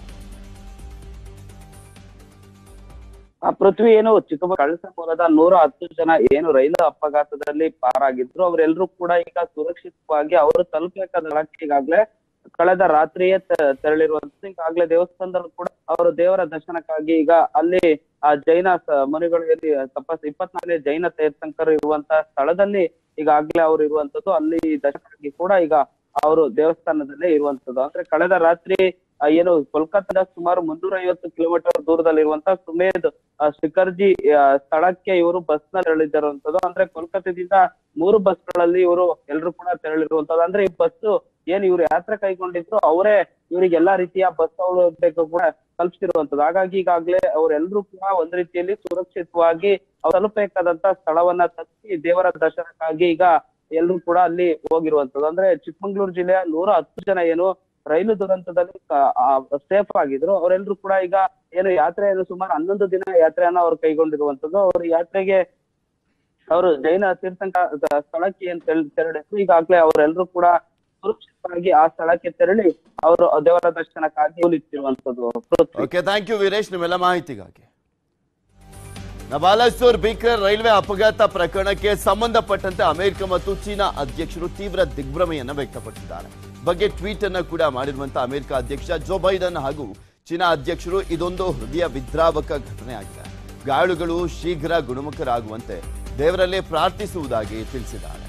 ಆ ಪೃಥ್ವಿ ಏನು ಚಿಕ್ಕಬಳ್ಳಾಪುರ ಕಳಸ ಮೂಲದ ನೂರ ಹತ್ತು ಜನ ಏನು ರೈಲು ಅಪಘಾತದಲ್ಲಿ ಪಾರಾಗಿದ್ರು ಅವರೆಲ್ಲರೂ ಕೂಡ ಈಗ ಸುರಕ್ಷಿತವಾಗಿ ಅವರು ತಲುಪಬೇಕಾದ ಸ್ಥಳಕ್ಕೆ ಈಗಾಗ್ಲೇ ಕಳೆದ ರಾತ್ರಿಯೇ ತೆ- ತೆರಳಿರುವಂತದ್ದು ಈಗಾಗ್ಲೇ ದೇವಸ್ಥಾನದಲ್ಲೂ ಕೂಡ ಅವರು ದೇವರ ದರ್ಶನಕ್ಕಾಗಿ ಈಗ ಅಲ್ಲಿ ಆ ಜೈನ ಸ- ಮುನಿಗಳು ಎಲ್ಲಿ ತಪಸ್ ಇಪ್ಪತ್ನಾಲ್ಕನೇ ಜೈನ ತೀರ್ಥಂಕರು ಇರುವಂತಹ ಸ್ಥಳದಲ್ಲಿ ಈಗಾಗ್ಲೇ ಅವರು ಇರುವಂತದ್ದು ಅಲ್ಲಿ ದರ್ಶನಕ್ಕಾಗಿ ಕೂಡ ಈಗ ಅವರು ದೇವಸ್ಥಾನದಲ್ಲೇ ಇರುವಂತದ್ದು ಅಂದ್ರೆ ಕಳೆದ ರಾತ್ರಿ ಆ, ಏನು ಕೋಲ್ಕತ್ತಾದ ಸುಮಾರು ಮುನ್ನೂರ ಐವತ್ತು ಕಿಲೋಮೀಟರ್ ದೂರದಲ್ಲಿರುವಂತಹ ಸುಮೇಧ್ ಆ, ಶಿಖರ್ಜಿ ಆ, ಸ್ಥಳಕ್ಕೆ ಇವರು ಬಸ್ ನ ತೆರಳಿದಿರುವಂತದ್ದು ಅಂದ್ರೆ ಕೋಲ್ಕತ್ತಾದಿಂದ ಮೂರು ಬಸ್ ಗಳಲ್ಲಿ ಇವರು ಎಲ್ಲರೂ ಕೂಡ ತೆರಳಿರುವಂತದ್ದು ಅಂದ್ರೆ ಈ ಬಸ್ ಏನ್ ಇವ್ರು ಯಾತ್ರೆ ಕೈಗೊಂಡಿದ್ರು ಅವರೇ ಇವರಿಗೆ ಎಲ್ಲಾ ರೀತಿಯ ಬಸ್ ಸೌಲಭ್ಯ ಕೂಡ ಕಲ್ಪಿಸಿರುವಂತದ್ದು ಹಾಗಾಗಿ ಈಗಾಗ್ಲೇ ಅವರೆಲ್ಲರೂ ಕೂಡ ಒಂದ್ ರೀತಿಯಲ್ಲಿ ಸುರಕ್ಷಿತವಾಗಿ ಅವ್ರು ತಲುಪಬೇಕಾದಂತ ಸ್ಥಳವನ್ನ ತಲುಪಿ ದೇವರ ದರ್ಶನಕ್ಕಾಗಿ ಈಗ ಎಲ್ಲರೂ ಕೂಡ ಅಲ್ಲಿ ಹೋಗಿರುವಂತದ್ದು ಅಂದ್ರೆ ಚಿಕ್ಕಮಂಗ್ಳೂರು ಜಿಲ್ಲೆಯ ನೂರ ಹತ್ತು ಜನ ಏನು ರೈಲು ದುರಂತದಲ್ಲಿ ಸೇಫ್ ಆಗಿದ್ರು ಅವರೆಲ್ಲರೂ ಕೂಡ ಈಗ ಏನು ಯಾತ್ರೆಯನ್ನು ಸುಮಾರು ಹನ್ನೊಂದು ದಿನ ಯಾತ್ರೆಯನ್ನ ಅವ್ರು ಕೈಗೊಂಡಿರುವಂತದ್ದು ಅವ್ರ ಯಾತ್ರೆಗೆ ಅವರು ಜೈನ ತೀರ್ಥಂಕ ಸ್ಥಳಕ್ಕೆ ಏನ್ ತೆರಳಿ- ತೆರಳಿದ್ರು ಈಗಾಗ್ಲೇ ಅವರೆಲ್ಲರೂ ಕೂಡ ಸುರಕ್ಷಿತವಾಗಿ ಆ ಸ್ಥಳಕ್ಕೆ ತೆರಳಿ ಅವರು ದೇವರ ದರ್ಶನಕ್ಕಾಗಿ ಹೋಲಿತ್ತಿರುವಂತದ್ದು Prithvi. Okay thank you Veeresh ನಿಮ್ಮೆಲ್ಲ ಮಾಹಿತಿಗಾಗಿ ನವಾಲಾಸೋರ್ ಭೀಕರ್ ರೈಲ್ವೆ ಅಪಘಾತ ಪ್ರಕರಣಕ್ಕೆ ಸಂಬಂಧಪಟ್ಟಂತೆ ಅಮೆರಿಕ ಮತ್ತು ಚೀನಾ ಅಧ್ಯಕ್ಷರು ತೀವ್ರ ದಿಗ್ಭ್ರಮೆಯನ್ನ ವ್ಯಕ್ತಪಡಿಸಿದ್ದಾರೆ ಬಗ್ಗೆ ಟ್ವೀಟ್ ಅನ್ನ ಕೂಡ ಮಾಡಿರುವಂತಹ ಅಮೆರಿಕ ಅಧ್ಯಕ್ಷ ಜೋ ಬೈಡನ್ ಹಾಗೂ ಚೀನಾ ಅಧ್ಯಕ್ಷರು ಇದೊಂದು ಹೃದಯ ವಿದ್ರಾವಕ ಘಟನೆ ಆಗಿದೆ ಗಾಯಾಳುಗಳು ಶೀಘ್ರ ಗುಣಮುಖರಾಗುವಂತೆ ದೇವರಲ್ಲಿ ಪ್ರಾರ್ಥಿಸುವುದಾಗಿ ತಿಳಿಸಿದ್ದಾರೆ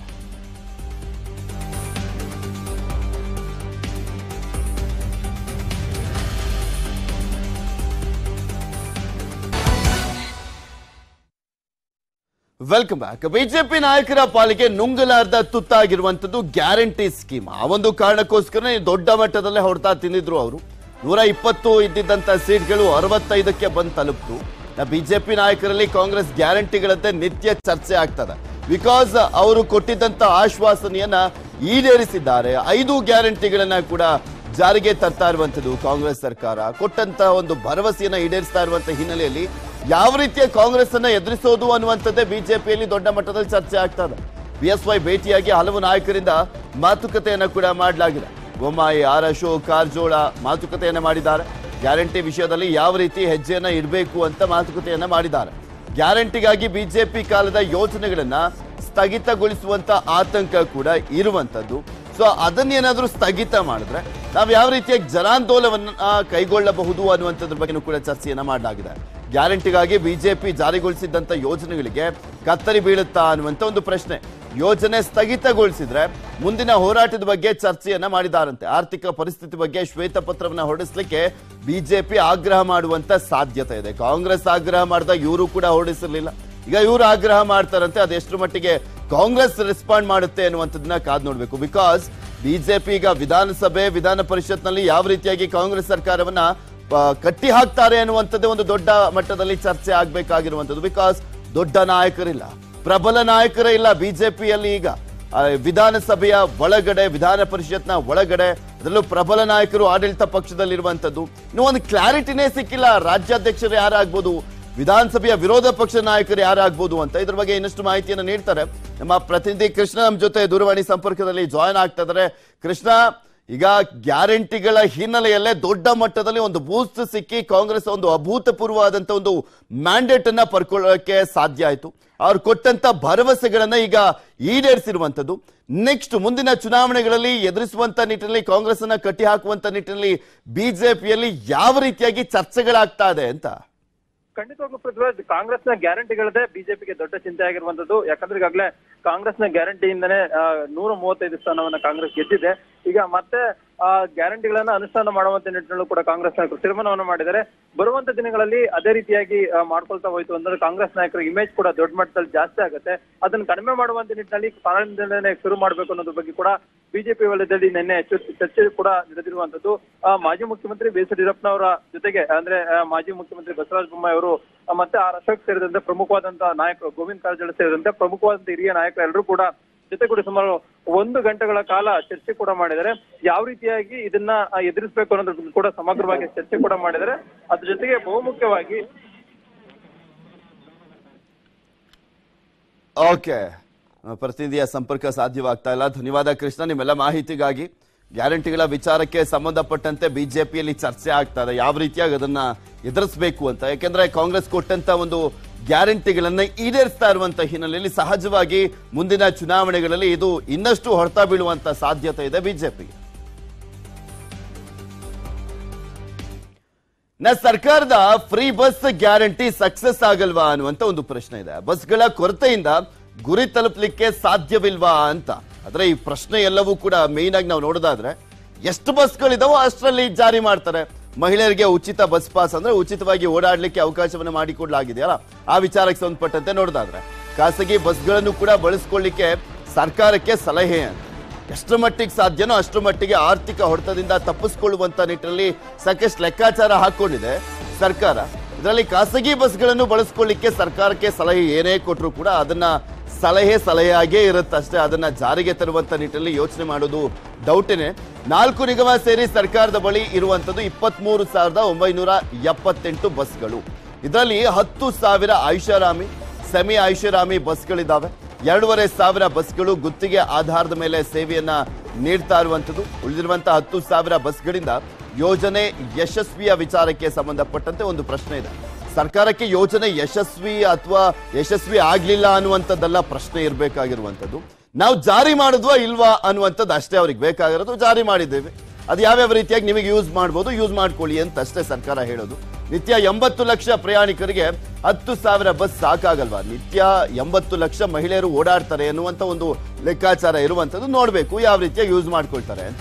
ವೆಲ್ಕಮ್ ಬ್ಯಾಕ್ ಬಿಜೆಪಿ ನಾಯಕರ ಪಾಲಿಗೆ ನುಂಗಲಾರ್ದ ತುತ್ತಾಗಿರುವಂತದ್ದು ಗ್ಯಾರಂಟಿ ಸ್ಕೀಮ್ ಆ ಒಂದು ಕಾರಣಕ್ಕೋಸ್ಕರ ದೊಡ್ಡ ಮಟ್ಟದಲ್ಲೇ ಹೊಡ್ತಾ ತಿಂದಿದ್ರು ಅವರು ನೂರ ಇಪ್ಪತ್ತು ಇದ್ದಿದ್ದಂತ ಸೀಟ್ಗಳು ಅರವತ್ತೈದಕ್ಕೆ ಬಂದು ತಲುಪ್ತು ಬಿಜೆಪಿ ನಾಯಕರಲ್ಲಿ ಕಾಂಗ್ರೆಸ್ ಗ್ಯಾರಂಟಿಗಳಂತೆ ನಿತ್ಯ ಚರ್ಚೆ ಆಗ್ತದೆ ಬಿಕಾಸ್ ಅವರು ಕೊಟ್ಟಿದ್ದಂತ ಆಶ್ವಾಸನೆಯನ್ನ ಈಡೇರಿಸಿದ್ದಾರೆ ಐದು ಗ್ಯಾರಂಟಿಗಳನ್ನ ಕೂಡ ಜಾರಿಗೆ ತರ್ತಾ ಇರುವಂತದ್ದು ಕಾಂಗ್ರೆಸ್ ಸರ್ಕಾರ ಕೊಟ್ಟಂತ ಒಂದು ಭರವಸೆಯನ್ನ ಈಡೇರಿಸ್ತಾ ಇರುವಂತ ಹಿನ್ನೆಲೆಯಲ್ಲಿ ಯಾವ ರೀತಿಯ ಕಾಂಗ್ರೆಸ್ ಅನ್ನ ಎದುರಿಸೋದು ಅನ್ನುವಂಥದ್ದೇ ಬಿಜೆಪಿಯಲ್ಲಿ ದೊಡ್ಡ ಮಟ್ಟದಲ್ಲಿ ಚರ್ಚೆ ಆಗ್ತಾ ಇದೆ ಬಿ ಎಸ್ ವೈ ಭೇಟಿಯಾಗಿ ಹಲವು ನಾಯಕರಿಂದ ಮಾತುಕತೆಯನ್ನ ಕೂಡ ಮಾಡಲಾಗಿದೆ ಬೊಮ್ಮಾಯಿ ಆರ್ ಅಶೋಕ್ ಕಾರಜೋಳ ಮಾತುಕತೆಯನ್ನ ಮಾಡಿದ್ದಾರೆ ಗ್ಯಾರಂಟಿ ವಿಷಯದಲ್ಲಿ ಯಾವ ರೀತಿ ಹೆಜ್ಜೆಯನ್ನ ಇಡಬೇಕು ಅಂತ ಮಾತುಕತೆಯನ್ನ ಮಾಡಿದ್ದಾರೆ ಗ್ಯಾರಂಟಿಗಾಗಿ ಬಿಜೆಪಿ ಕಾಲದ ಯೋಜನೆಗಳನ್ನ ಸ್ಥಗಿತಗೊಳಿಸುವಂತ ಆತಂಕ ಕೂಡ ಇರುವಂತದ್ದು ಸೊ ಅದನ್ನೇನಾದ್ರೂ ಸ್ಥಗಿತ ಮಾಡಿದ್ರೆ ನಾವು ಯಾವ ರೀತಿಯ ಜನಾಂದೋಲನವನ್ನ ಆ, ಕೈಗೊಳ್ಳಬಹುದು ಅನ್ನುವಂಥದ್ರ ಬಗ್ಗೆನೂ ಕೂಡ ಚರ್ಚೆಯನ್ನ ಮಾಡಲಾಗಿದೆ ಗ್ಯಾರಂಟಿಗಾಗಿ ಬಿಜೆಪಿ ಜಾರಿಗೊಳಿಸಿದ್ದಂತ ಯೋಜನೆಗಳಿಗೆ ಕತ್ತರಿ ಬೀಳುತ್ತಾ ಅನ್ನುವಂತ ಒಂದು ಪ್ರಶ್ನೆ ಯೋಜನೆ ಸ್ಥಗಿತಗೊಳಿಸಿದ್ರೆ ಮುಂದಿನ ಹೋರಾಟದ ಬಗ್ಗೆ ಚರ್ಚೆಯನ್ನ ಮಾಡಿದಾರಂತೆ ಆರ್ಥಿಕ ಪರಿಸ್ಥಿತಿ ಬಗ್ಗೆ ಶ್ವೇತಪತ್ರವನ್ನ ಹೊರಡಿಸಲಿಕ್ಕೆ ಬಿಜೆಪಿ ಆಗ್ರಹ ಮಾಡುವಂತ ಸಾಧ್ಯತೆ ಇದೆ ಕಾಂಗ್ರೆಸ್ ಆಗ್ರಹ ಮಾಡಿದ ಇವರು ಕೂಡ ಹೊರಡಿಸಿರ್ಲಿಲ್ಲ ಈಗ ಇವರು ಆಗ್ರಹ ಮಾಡ್ತಾರಂತೆ ಅದೆಷ್ಟರ ಮಟ್ಟಿಗೆ ಕಾಂಗ್ರೆಸ್ ರೆಸ್ಪಾಂಡ್ ಮಾಡುತ್ತೆ ಅನ್ನುವಂಥದ್ದನ್ನ ಕಾದ್ ನೋಡ್ಬೇಕು ಬಿಕಾಸ್ ಬಿಜೆಪಿ ಈಗ ವಿಧಾನಸಭೆ ವಿಧಾನ ಪರಿಷತ್ನಲ್ಲಿ ಯಾವ ರೀತಿಯಾಗಿ ಕಾಂಗ್ರೆಸ್ ಸರ್ಕಾರವನ್ನ ಆ, ಕಟ್ಟಿ ಹಾಕ್ತಾರೆ ಅನ್ನುವಂಥದ್ದೇ ಒಂದು ದೊಡ್ಡ ಮಟ್ಟದಲ್ಲಿ ಚರ್ಚೆ ಆಗ್ಬೇಕಾಗಿರುವಂಥದ್ದು ಬಿಕಾಸ್ ದೊಡ್ಡ ನಾಯಕರಿಲ್ಲ ಪ್ರಬಲ ನಾಯಕರೇ ಇಲ್ಲ ಬಿಜೆಪಿಯಲ್ಲಿ ಈಗ ಆ, ವಿಧಾನಸಭೆಯ ಒಳಗಡೆ ವಿಧಾನ ಪರಿಷತ್ನ ಒಳಗಡೆ ಅದರಲ್ಲೂ ಪ್ರಬಲ ನಾಯಕರು ಆಡಳಿತ ಪಕ್ಷದಲ್ಲಿರುವಂಥದ್ದು ಇನ್ನೂ ಒಂದು ಕ್ಲಾರಿಟಿನೇ ಸಿಕ್ಕಿಲ್ಲ ರಾಜ್ಯಾಧ್ಯಕ್ಷರು ಯಾರಾಗ್ಬೋದು ವಿಧಾನಸಭೆಯ ವಿರೋಧ ಪಕ್ಷ ನಾಯಕರು ಯಾರಾಗ್ಬೋದು ಅಂತ ಇದ್ರ ಬಗ್ಗೆ ಇನ್ನಷ್ಟು ಮಾಹಿತಿಯನ್ನು ನೀಡ್ತಾರೆ ನಮ್ಮ ಪ್ರತಿನಿಧಿ ಕೃಷ್ಣ ನಮ್ಮ ಜೊತೆ ದೂರವಾಣಿ ಸಂಪರ್ಕದಲ್ಲಿ ಜಾಯ್ನ್ ಆಗ್ತಾ ಇದ್ದಾರೆ ಕೃಷ್ಣ ಈಗ ಗ್ಯಾರಂಟಿಗಳ ಹಿನ್ನೆಲೆಯಲ್ಲೇ ದೊಡ್ಡ ಮಟ್ಟದಲ್ಲಿ ಒಂದು ಬೂಸ್ಟ್ ಸಿಕ್ಕಿ ಕಾಂಗ್ರೆಸ್ ಒಂದು ಅಭೂತಪೂರ್ವವಾದಂತ ಒಂದು ಮ್ಯಾಂಡೇಟ್ ಅನ್ನ ಪಡ್ಕೊಳ್ಳೋಕೆ ಸಾಧ್ಯ ಆಯ್ತು ಅವ್ರು ಕೊಟ್ಟಂತ ಭರವಸೆಗಳನ್ನ ಈಗ ಈಡೇರಿಸಿರುವಂತದ್ದು ನೆಕ್ಸ್ಟ್ ಮುಂದಿನ ಚುನಾವಣೆಗಳಲ್ಲಿ ಎದುರಿಸುವಂತ ನಿಟ್ಟಿನಲ್ಲಿ ಕಾಂಗ್ರೆಸ್ ಅನ್ನ ಕಟ್ಟಿ ಹಾಕುವಂತ ನಿಟ್ಟಿನಲ್ಲಿ ಬಿಜೆಪಿಯಲ್ಲಿ ಯಾವ ರೀತಿಯಾಗಿ ಚರ್ಚೆಗಳಾಗ್ತಾ ಇದೆ ಅಂತ ಖಂಡಿತವಾಗ್ಲೂ ಪೃಥ್ವಿರಾಜ್ ಕಾಂಗ್ರೆಸ್ನ ಗ್ಯಾರಂಟಿಗಳದೇ ಬಿಜೆಪಿಗೆ ದೊಡ್ಡ ಚಿಂತೆ ಆಗಿರುವಂತದ್ದು ಯಾಕಂದ್ರೆ ಈಗಾಗಲೇ ಕಾಂಗ್ರೆಸ್ನ ಗ್ಯಾರಂಟಿಯಿಂದನೇ ಆ, ನೂರ ಮೂವತ್ತೈದು ಸ್ಥಾನವನ್ನ ಕಾಂಗ್ರೆಸ್ ಗೆದ್ದಿದೆ ಈಗ ಮತ್ತೆ ಆ ಗ್ಯಾರಂಟಿಗಳನ್ನ ಅನುಷ್ಠಾನ ಮಾಡುವಂತ ನಿಟ್ಟಿನಲ್ಲೂ ಕೂಡ ಕಾಂಗ್ರೆಸ್ ನಾಯಕರು ತೀರ್ಮಾನವನ್ನು ಮಾಡಿದ್ದಾರೆ ಬರುವಂತ ದಿನಗಳಲ್ಲಿ ಅದೇ ರೀತಿಯಾಗಿ ಆ, ಮಾಡ್ಕೊಳ್ತಾ ಹೋಯ್ತು ಅಂದ್ರೆ ಕಾಂಗ್ರೆಸ್ ನಾಯಕರ ಇಮೇಜ್ ಕೂಡ ದೊಡ್ಡ ಮಟ್ಟದಲ್ಲಿ ಜಾಸ್ತಿ ಆಗುತ್ತೆ ಅದನ್ನ ಕಡಿಮೆ ಮಾಡುವಂತ ನಿಟ್ಟಿನಲ್ಲಿ ಕಾರಣದಿಂದಲೇ ಶುರು ಮಾಡಬೇಕು ಅನ್ನೋದ್ರ ಬಗ್ಗೆ ಕೂಡ ಬಿಜೆಪಿ ವಲಯದಲ್ಲಿ ನಿನ್ನೆ ಚರ್ಚೆ ಚರ್ಚೆ ಕೂಡ ನಡೆದಿರುವಂತದ್ದು ಆ, ಮಾಜಿ ಮುಖ್ಯಮಂತ್ರಿ ಬಿ ಎಸ್ ಯಡಿಯೂರಪ್ಪನವರ ಜೊತೆಗೆ ಅಂದ್ರೆ ಆ, ಮಾಜಿ ಮುಖ್ಯಮಂತ್ರಿ ಬಸವರಾಜ ಬೊಮ್ಮಾಯಿ ಅವರು ಆ, ಮತ್ತೆ ಆರ್ ಅಶೋಕ್ ಸೇರಿದಂತೆ ಪ್ರಮುಖವಾದಂತಹ ನಾಯಕರು ಗೋವಿಂದ ಕಾರಜೋಳ ಸೇರಿದಂತೆ ಪ್ರಮುಖವಾದಂತಹ ಹಿರಿಯ ನಾಯಕರು ಎಲ್ಲರೂ ಕೂಡ ಜೊತೆಗೂಡಿ ಸುಮಾರು ಒಂದು ಗಂಟೆಗಳ ಕಾಲ ಚರ್ಚೆ ಕೂಡ ಮಾಡಿದ್ದಾರೆ ಯಾವ ರೀತಿಯಾಗಿ ಇದನ್ನ ಆ, ಎದುರಿಸಬೇಕು ಅನ್ನೋದ್ರ ಬಗ್ಗೆ ಕೂಡ ಸಮಗ್ರವಾಗಿ ಚರ್ಚೆ ಕೂಡ ಮಾಡಿದ್ದಾರೆ ಅದ್ರ ಜೊತೆಗೆ ಬಹುಮುಖ್ಯವಾಗಿ ಓಕೆ ಪ್ರತಿನಿಧಿಯ ಸಂಪರ್ಕ ಸಾಧ್ಯವಾಗ್ತಾ ಇಲ್ಲ ಧನ್ಯವಾದ ಕೃಷ್ಣ ನಿಮ್ಮೆಲ್ಲ ಮಾಹಿತಿಗಾಗಿ ಗ್ಯಾರಂಟಿಗಳ ವಿಚಾರಕ್ಕೆ ಸಂಬಂಧಪಟ್ಟಂತೆ ಬಿಜೆಪಿಯಲ್ಲಿ ಚರ್ಚೆ ಆಗ್ತಾ ಇದೆ ಯಾವ ರೀತಿಯಾಗಿ ಅದನ್ನ ಎದುರಿಸಬೇಕು ಅಂತ ಯಾಕೆಂದ್ರೆ ಕಾಂಗ್ರೆಸ್ ಕೊಟ್ಟಂತ ಒಂದು ಗ್ಯಾರಂಟಿಗಳನ್ನ ಈಡೇರಿಸ್ತಾ ಇರುವಂತ ಹಿನ್ನೆಲೆಯಲ್ಲಿ ಸಹಜವಾಗಿ ಮುಂದಿನ ಚುನಾವಣೆಗಳಲ್ಲಿ ಇದು ಇನ್ನಷ್ಟು ಹೊಡೆತ ಬೀಳುವಂತ ಸಾಧ್ಯತೆ ಇದೆ ಬಿಜೆಪಿಗೆ ನ ಸರ್ಕಾರದ ಫ್ರೀ ಬಸ್ ಗ್ಯಾರಂಟಿ ಸಕ್ಸಸ್ ಆಗಲ್ವಾ ಅನ್ನುವಂತ ಒಂದು ಪ್ರಶ್ನೆ ಇದೆ ಬಸ್ಗಳ ಕೊರತೆಯಿಂದ ಗುರಿ ತಲುಪಲಿಕ್ಕೆ ಸಾಧ್ಯವಿಲ್ವಾ ಅಂತ ಆದ್ರೆ ಈ ಪ್ರಶ್ನೆ ಎಲ್ಲವೂ ಕೂಡ ಮೇನ್ ಆಗಿ ನಾವು ನೋಡೋದಾದ್ರೆ ಎಷ್ಟು ಬಸ್ಗಳಿದಾವೋ ಅಷ್ಟರಲ್ಲಿ ಜಾರಿ ಮಾಡ್ತಾರೆ ಮಹಿಳೆಯರಿಗೆ ಉಚಿತ ಬಸ್ ಪಾಸ್ ಅಂದ್ರೆ ಉಚಿತವಾಗಿ ಓಡಾಡ್ಲಿಕ್ಕೆ ಅವಕಾಶವನ್ನು ಮಾಡಿಕೊಡ್ಲಾಗಿದೆಯಲ್ಲ ಆ ವಿಚಾರಕ್ಕೆ ಸಂಬಂಧಪಟ್ಟಂತೆ ನೋಡೋದಾದ್ರೆ ಖಾಸಗಿ ಬಸ್ಗಳನ್ನು ಕೂಡ ಬಳಸ್ಕೊಳ್ಳಿಕ್ಕೆ ಸರ್ಕಾರಕ್ಕೆ ಸಲಹೆ ಅಂತ ಎಷ್ಟು ಮಟ್ಟಿಗೆ ಸಾಧ್ಯನೋ ಅಷ್ಟು ಮಟ್ಟಿಗೆ ಆರ್ಥಿಕ ಹೊಡೆತದಿಂದ ತಪ್ಪಿಸ್ಕೊಳ್ಳುವಂತ ನಿಟ್ಟಿನಲ್ಲಿ ಸಾಕಷ್ಟು ಲೆಕ್ಕಾಚಾರ ಹಾಕೊಂಡಿದೆ ಸರ್ಕಾರ ಇದರಲ್ಲಿ ಖಾಸಗಿ ಬಸ್ಗಳನ್ನು ಬಳಸ್ಕೊಳ್ಳಿಕ್ಕೆ ಸರ್ಕಾರಕ್ಕೆ ಸಲಹೆ ಏನೇ ಕೊಟ್ಟರು ಕೂಡ ಅದನ್ನ ಸಲಹೆ ಸಲಹೆಯಾಗೇ ಇರುತ್ತೆ ಅಷ್ಟೇ ಅದನ್ನ ಜಾರಿಗೆ ತರುವಂತ ನಿಟ್ಟಿನಲ್ಲಿ ಯೋಚನೆ ಮಾಡೋದು ಡೌಟೇನೆ ನಾಲ್ಕು ನಿಗಮ ಸೇರಿ ಸರ್ಕಾರದ ಬಳಿ ಇರುವಂತದ್ದು ಇಪ್ಪತ್ಮೂರು ಸಾವಿರದ ಒಂಬೈನೂರ ಎಪ್ಪತ್ತೆಂಟು ಬಸ್ಗಳು ಇದರಲ್ಲಿ ಹತ್ತು ಸಾವಿರ ಐಷಾರಾಮಿ ಸೆಮಿ ಐಷಾರಾಮಿ ಬಸ್ಗಳಿದ್ದಾವೆ ಎರಡೂವರೆ ಸಾವಿರ ಬಸ್ಗಳು ಗುತ್ತಿಗೆ ಆಧಾರದ ಮೇಲೆ ಸೇವೆಯನ್ನ ನೀಡ್ತಾ ಇರುವಂತದ್ದು ಉಳಿದಿರುವಂತಹ ಹತ್ತು ಸಾವಿರ ಬಸ್ಗಳಿಂದ ಯೋಜನೆ ಯಶಸ್ವಿಯ ವಿಚಾರಕ್ಕೆ ಸಂಬಂಧಪಟ್ಟಂತೆ ಒಂದು ಪ್ರಶ್ನೆ ಇದೆ ಸರ್ಕಾರಕ್ಕೆ ಯೋಜನೆ ಯಶಸ್ವಿ ಅಥವಾ ಯಶಸ್ವಿ ಆಗ್ಲಿಲ್ಲ ಅನ್ನುವಂಥದ್ದೆಲ್ಲ ಪ್ರಶ್ನೆ ಇರಬೇಕಾಗಿರುವಂಥದ್ದು ನಾವು ಜಾರಿ ಮಾಡಿದ್ವಾ ಇಲ್ವಾ ಅನ್ನುವಂಥದ್ದು ಅಷ್ಟೇ ಅವ್ರಿಗೆ ಬೇಕಾಗಿರೋದು ಜಾರಿ ಮಾಡಿದ್ದೇವೆ ಅದು ಯಾವ್ಯಾವ ರೀತಿಯಾಗಿ ನಿಮಗೆ ಯೂಸ್ ಮಾಡ್ಬೋದು ಯೂಸ್ ಮಾಡ್ಕೊಳ್ಳಿ ಅಂತ ಅಷ್ಟೇ ಸರ್ಕಾರ ಹೇಳೋದು ನಿತ್ಯ ಎಂಬತ್ತು ಲಕ್ಷ ಪ್ರಯಾಣಿಕರಿಗೆ ಹತ್ತು ಸಾವಿರ ಬಸ್ ಸಾಕಾಗಲ್ವಾ ನಿತ್ಯ ಎಂಬತ್ತು ಲಕ್ಷ ಮಹಿಳೆಯರು ಓಡಾಡ್ತಾರೆ ಅನ್ನುವಂಥ ಒಂದು ಲೆಕ್ಕಾಚಾರ ಇರುವಂಥದ್ದು ನೋಡಬೇಕು ಯಾವ ರೀತಿಯಾಗಿ ಯೂಸ್ ಮಾಡ್ಕೊಳ್ತಾರೆ ಅಂತ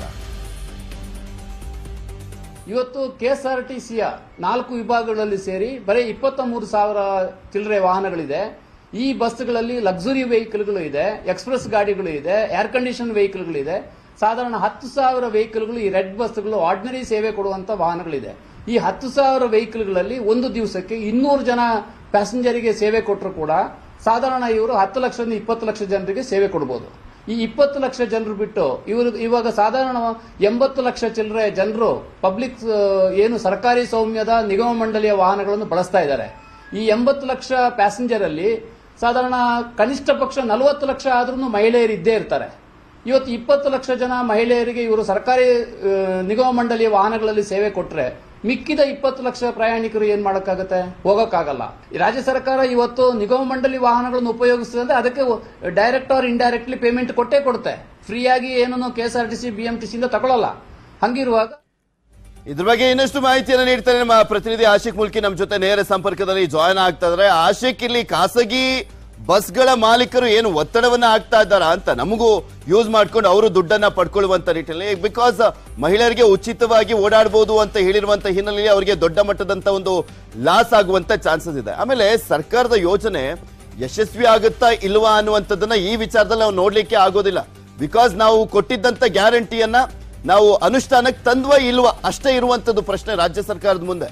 ಇವತ್ತು ಕೆಎಸ್ಆರ್ಟಿಸಿಯ ನಾಲ್ಕು ವಿಭಾಗಗಳಲ್ಲಿ ಸೇರಿ ಬರೀ ಇಪ್ಪತ್ತ ಮೂರು ಸಾವಿರ ಚಿಲ್ಲರೆ ವಾಹನಗಳಿದೆ ಈ ಬಸ್ಗಳಲ್ಲಿ ಲಕ್ಸುರಿ ವೆಹಿಕಲ್ಗಳು ಇದೆ ಎಕ್ಸ್ಪ್ರೆಸ್ ಗಾಡಿಗಳು ಇದೆ ಏರ್ ಕಂಡೀಷನ್ ವೆಹಿಕಲ್ಗಳಿದೆ ಸಾಧಾರಣ ಹತ್ತು ಸಾವಿರ ವೆಹಿಕಲ್ಗಳು ಈ ರೆಡ್ ಬಸ್ಗಳು ಆರ್ಡಿನರಿ ಸೇವೆ ಕೊಡುವಂತ ವಾಹನಗಳಿದೆ ಈ ಹತ್ತು ಸಾವಿರ ವೆಹಿಕಲ್ಗಳಲ್ಲಿ ಒಂದು ದಿವಸಕ್ಕೆ ಇನ್ನೂರು ಜನ ಪ್ಯಾಸೆಂಜರಿಗೆ ಸೇವೆ ಕೊಟ್ಟರು ಕೂಡ ಸಾಧಾರಣ ಇವರು ಹತ್ತು ಲಕ್ಷದಿಂದ ಇಪ್ಪತ್ತು ಲಕ್ಷ ಜನರಿಗೆ ಸೇವೆ ಕೊಡಬಹುದು ಈ ಇಪ್ಪತ್ತು ಲಕ್ಷ ಜನರು ಬಿಟ್ಟು ಇವರು ಇವಾಗ ಸಾಧಾರಣ ಎಂಬತ್ತು ಲಕ್ಷ ಚಿಲ್ಲರೆ ಜನರು ಪಬ್ಲಿಕ್ ಏನು ಸರ್ಕಾರಿ ಸೌಮ್ಯದ ನಿಗಮ ಮಂಡಳಿಯ ವಾಹನಗಳನ್ನು ಬಳಸ್ತಾ ಇದ್ದಾರೆ ಈ ಎಂಬತ್ತು ಲಕ್ಷ ಪ್ಯಾಸೆಂಜರ್ ಅಲ್ಲಿ ಸಾಧಾರಣ ಕನಿಷ್ಠ ಪಕ್ಷ ನಲವತ್ತು ಲಕ್ಷ ಆದ್ರೂ ಮಹಿಳೆಯರು ಇದ್ದೇ ಇರ್ತಾರೆ ಇವತ್ತು ಇಪ್ಪತ್ತು ಲಕ್ಷ ಜನ ಮಹಿಳೆಯರಿಗೆ ಇವರು ಸರ್ಕಾರಿ ಆ, ನಿಗಮ ಮಂಡಳಿಯ ವಾಹನಗಳಲ್ಲಿ ಸೇವೆ ಕೊಟ್ರೆ ಮಿಕ್ಕಿದ ಇಪ್ಪತ್ತು ಲಕ್ಷ ಪ್ರಯಾಣಿಕರು ಏನ್ ಮಾಡಕ್ಕಾಗತ್ತೆ ಹೋಗಕ್ಕಾಗಲ್ಲ ಈ ರಾಜ್ಯ ಸರ್ಕಾರ ಇವತ್ತು ನಿಗಮ ಮಂಡಳಿ ವಾಹನಗಳನ್ನು ಉಪಯೋಗಿಸ್ತದೆ ಅಂದ್ರೆ ಅದಕ್ಕೆ ಡೈರೆಕ್ಟ್ ಆರ್ ಇಂಡೈರೆಕ್ಟ್ಲಿ ಪೇಮೆಂಟ್ ಕೊಟ್ಟೇ ಕೊಡುತ್ತೆ ಫ್ರೀಯಾಗಿ ಏನನ್ನು K S R T C B M T ಸಿಯಿಂದ ತಗೊಳ್ಳಲ್ಲ ಹಂಗಿರುವಾಗ ಇದ್ರ ಬಗ್ಗೆ ಇನ್ನಷ್ಟು ಮಾಹಿತಿಯನ್ನು ನೀಡ್ತಾರೆ ನಮ್ಮ ಪ್ರತಿನಿಧಿ ಆಶಿಕ್ ಮುಲ್ಕಿ ನಮ್ಮ ಜೊತೆ ನೇರ ಸಂಪರ್ಕದಲ್ಲಿ ಜಾಯ್ನ್ ಆಗ್ತಾ ಇದಾರೆ ಆಶಿಕ್ ಇಲ್ಲಿ ಖಾಸಗಿ ಬಸ್ಗಳ ಮಾಲೀಕರು ಏನು ಒತ್ತಡವನ್ನ ಹಾಕ್ತಾ ಇದ್ದಾರಾ ಅಂತ ನಮಗೂ ಯೂಸ್ ಮಾಡ್ಕೊಂಡು ಅವರು ದುಡ್ಡನ್ನ ಪಡ್ಕೊಳ್ಳುವಂತ ನಿಟ್ಟಿನಲ್ಲಿ ಬಿಕಾಸ್ ಮಹಿಳೆಯರಿಗೆ ಉಚಿತವಾಗಿ ಓಡಾಡಬಹುದು ಅಂತ ಹೇಳಿರುವಂತ ಹಿನ್ನೆಲೆಯಲ್ಲಿ ಅವರಿಗೆ ದೊಡ್ಡ ಮಟ್ಟದಂತ ಒಂದು ಲಾಸ್ ಆಗುವಂತ ಚಾನ್ಸಸ್ ಇದೆ ಆಮೇಲೆ ಸರ್ಕಾರದ ಯೋಜನೆ ಯಶಸ್ವಿ ಆಗುತ್ತಾ ಇಲ್ವಾ ಅನ್ನುವಂಥದ್ದನ್ನ ಈ ವಿಚಾರದಲ್ಲಿ ನಾವು ನೋಡ್ಲಿಕ್ಕೆ ಆಗೋದಿಲ್ಲ ಬಿಕಾಸ್ ನಾವು ಕೊಟ್ಟಿದ್ದಂತ ಗ್ಯಾರಂಟಿಯನ್ನ ನಾವು ಅನುಷ್ಠಾನಕ್ಕೆ ತಂದ್ವಾ ಇಲ್ವಾ ಅಷ್ಟೇ ಇರುವಂತದ್ದು ಪ್ರಶ್ನೆ ರಾಜ್ಯ ಸರ್ಕಾರದ ಮುಂದೆ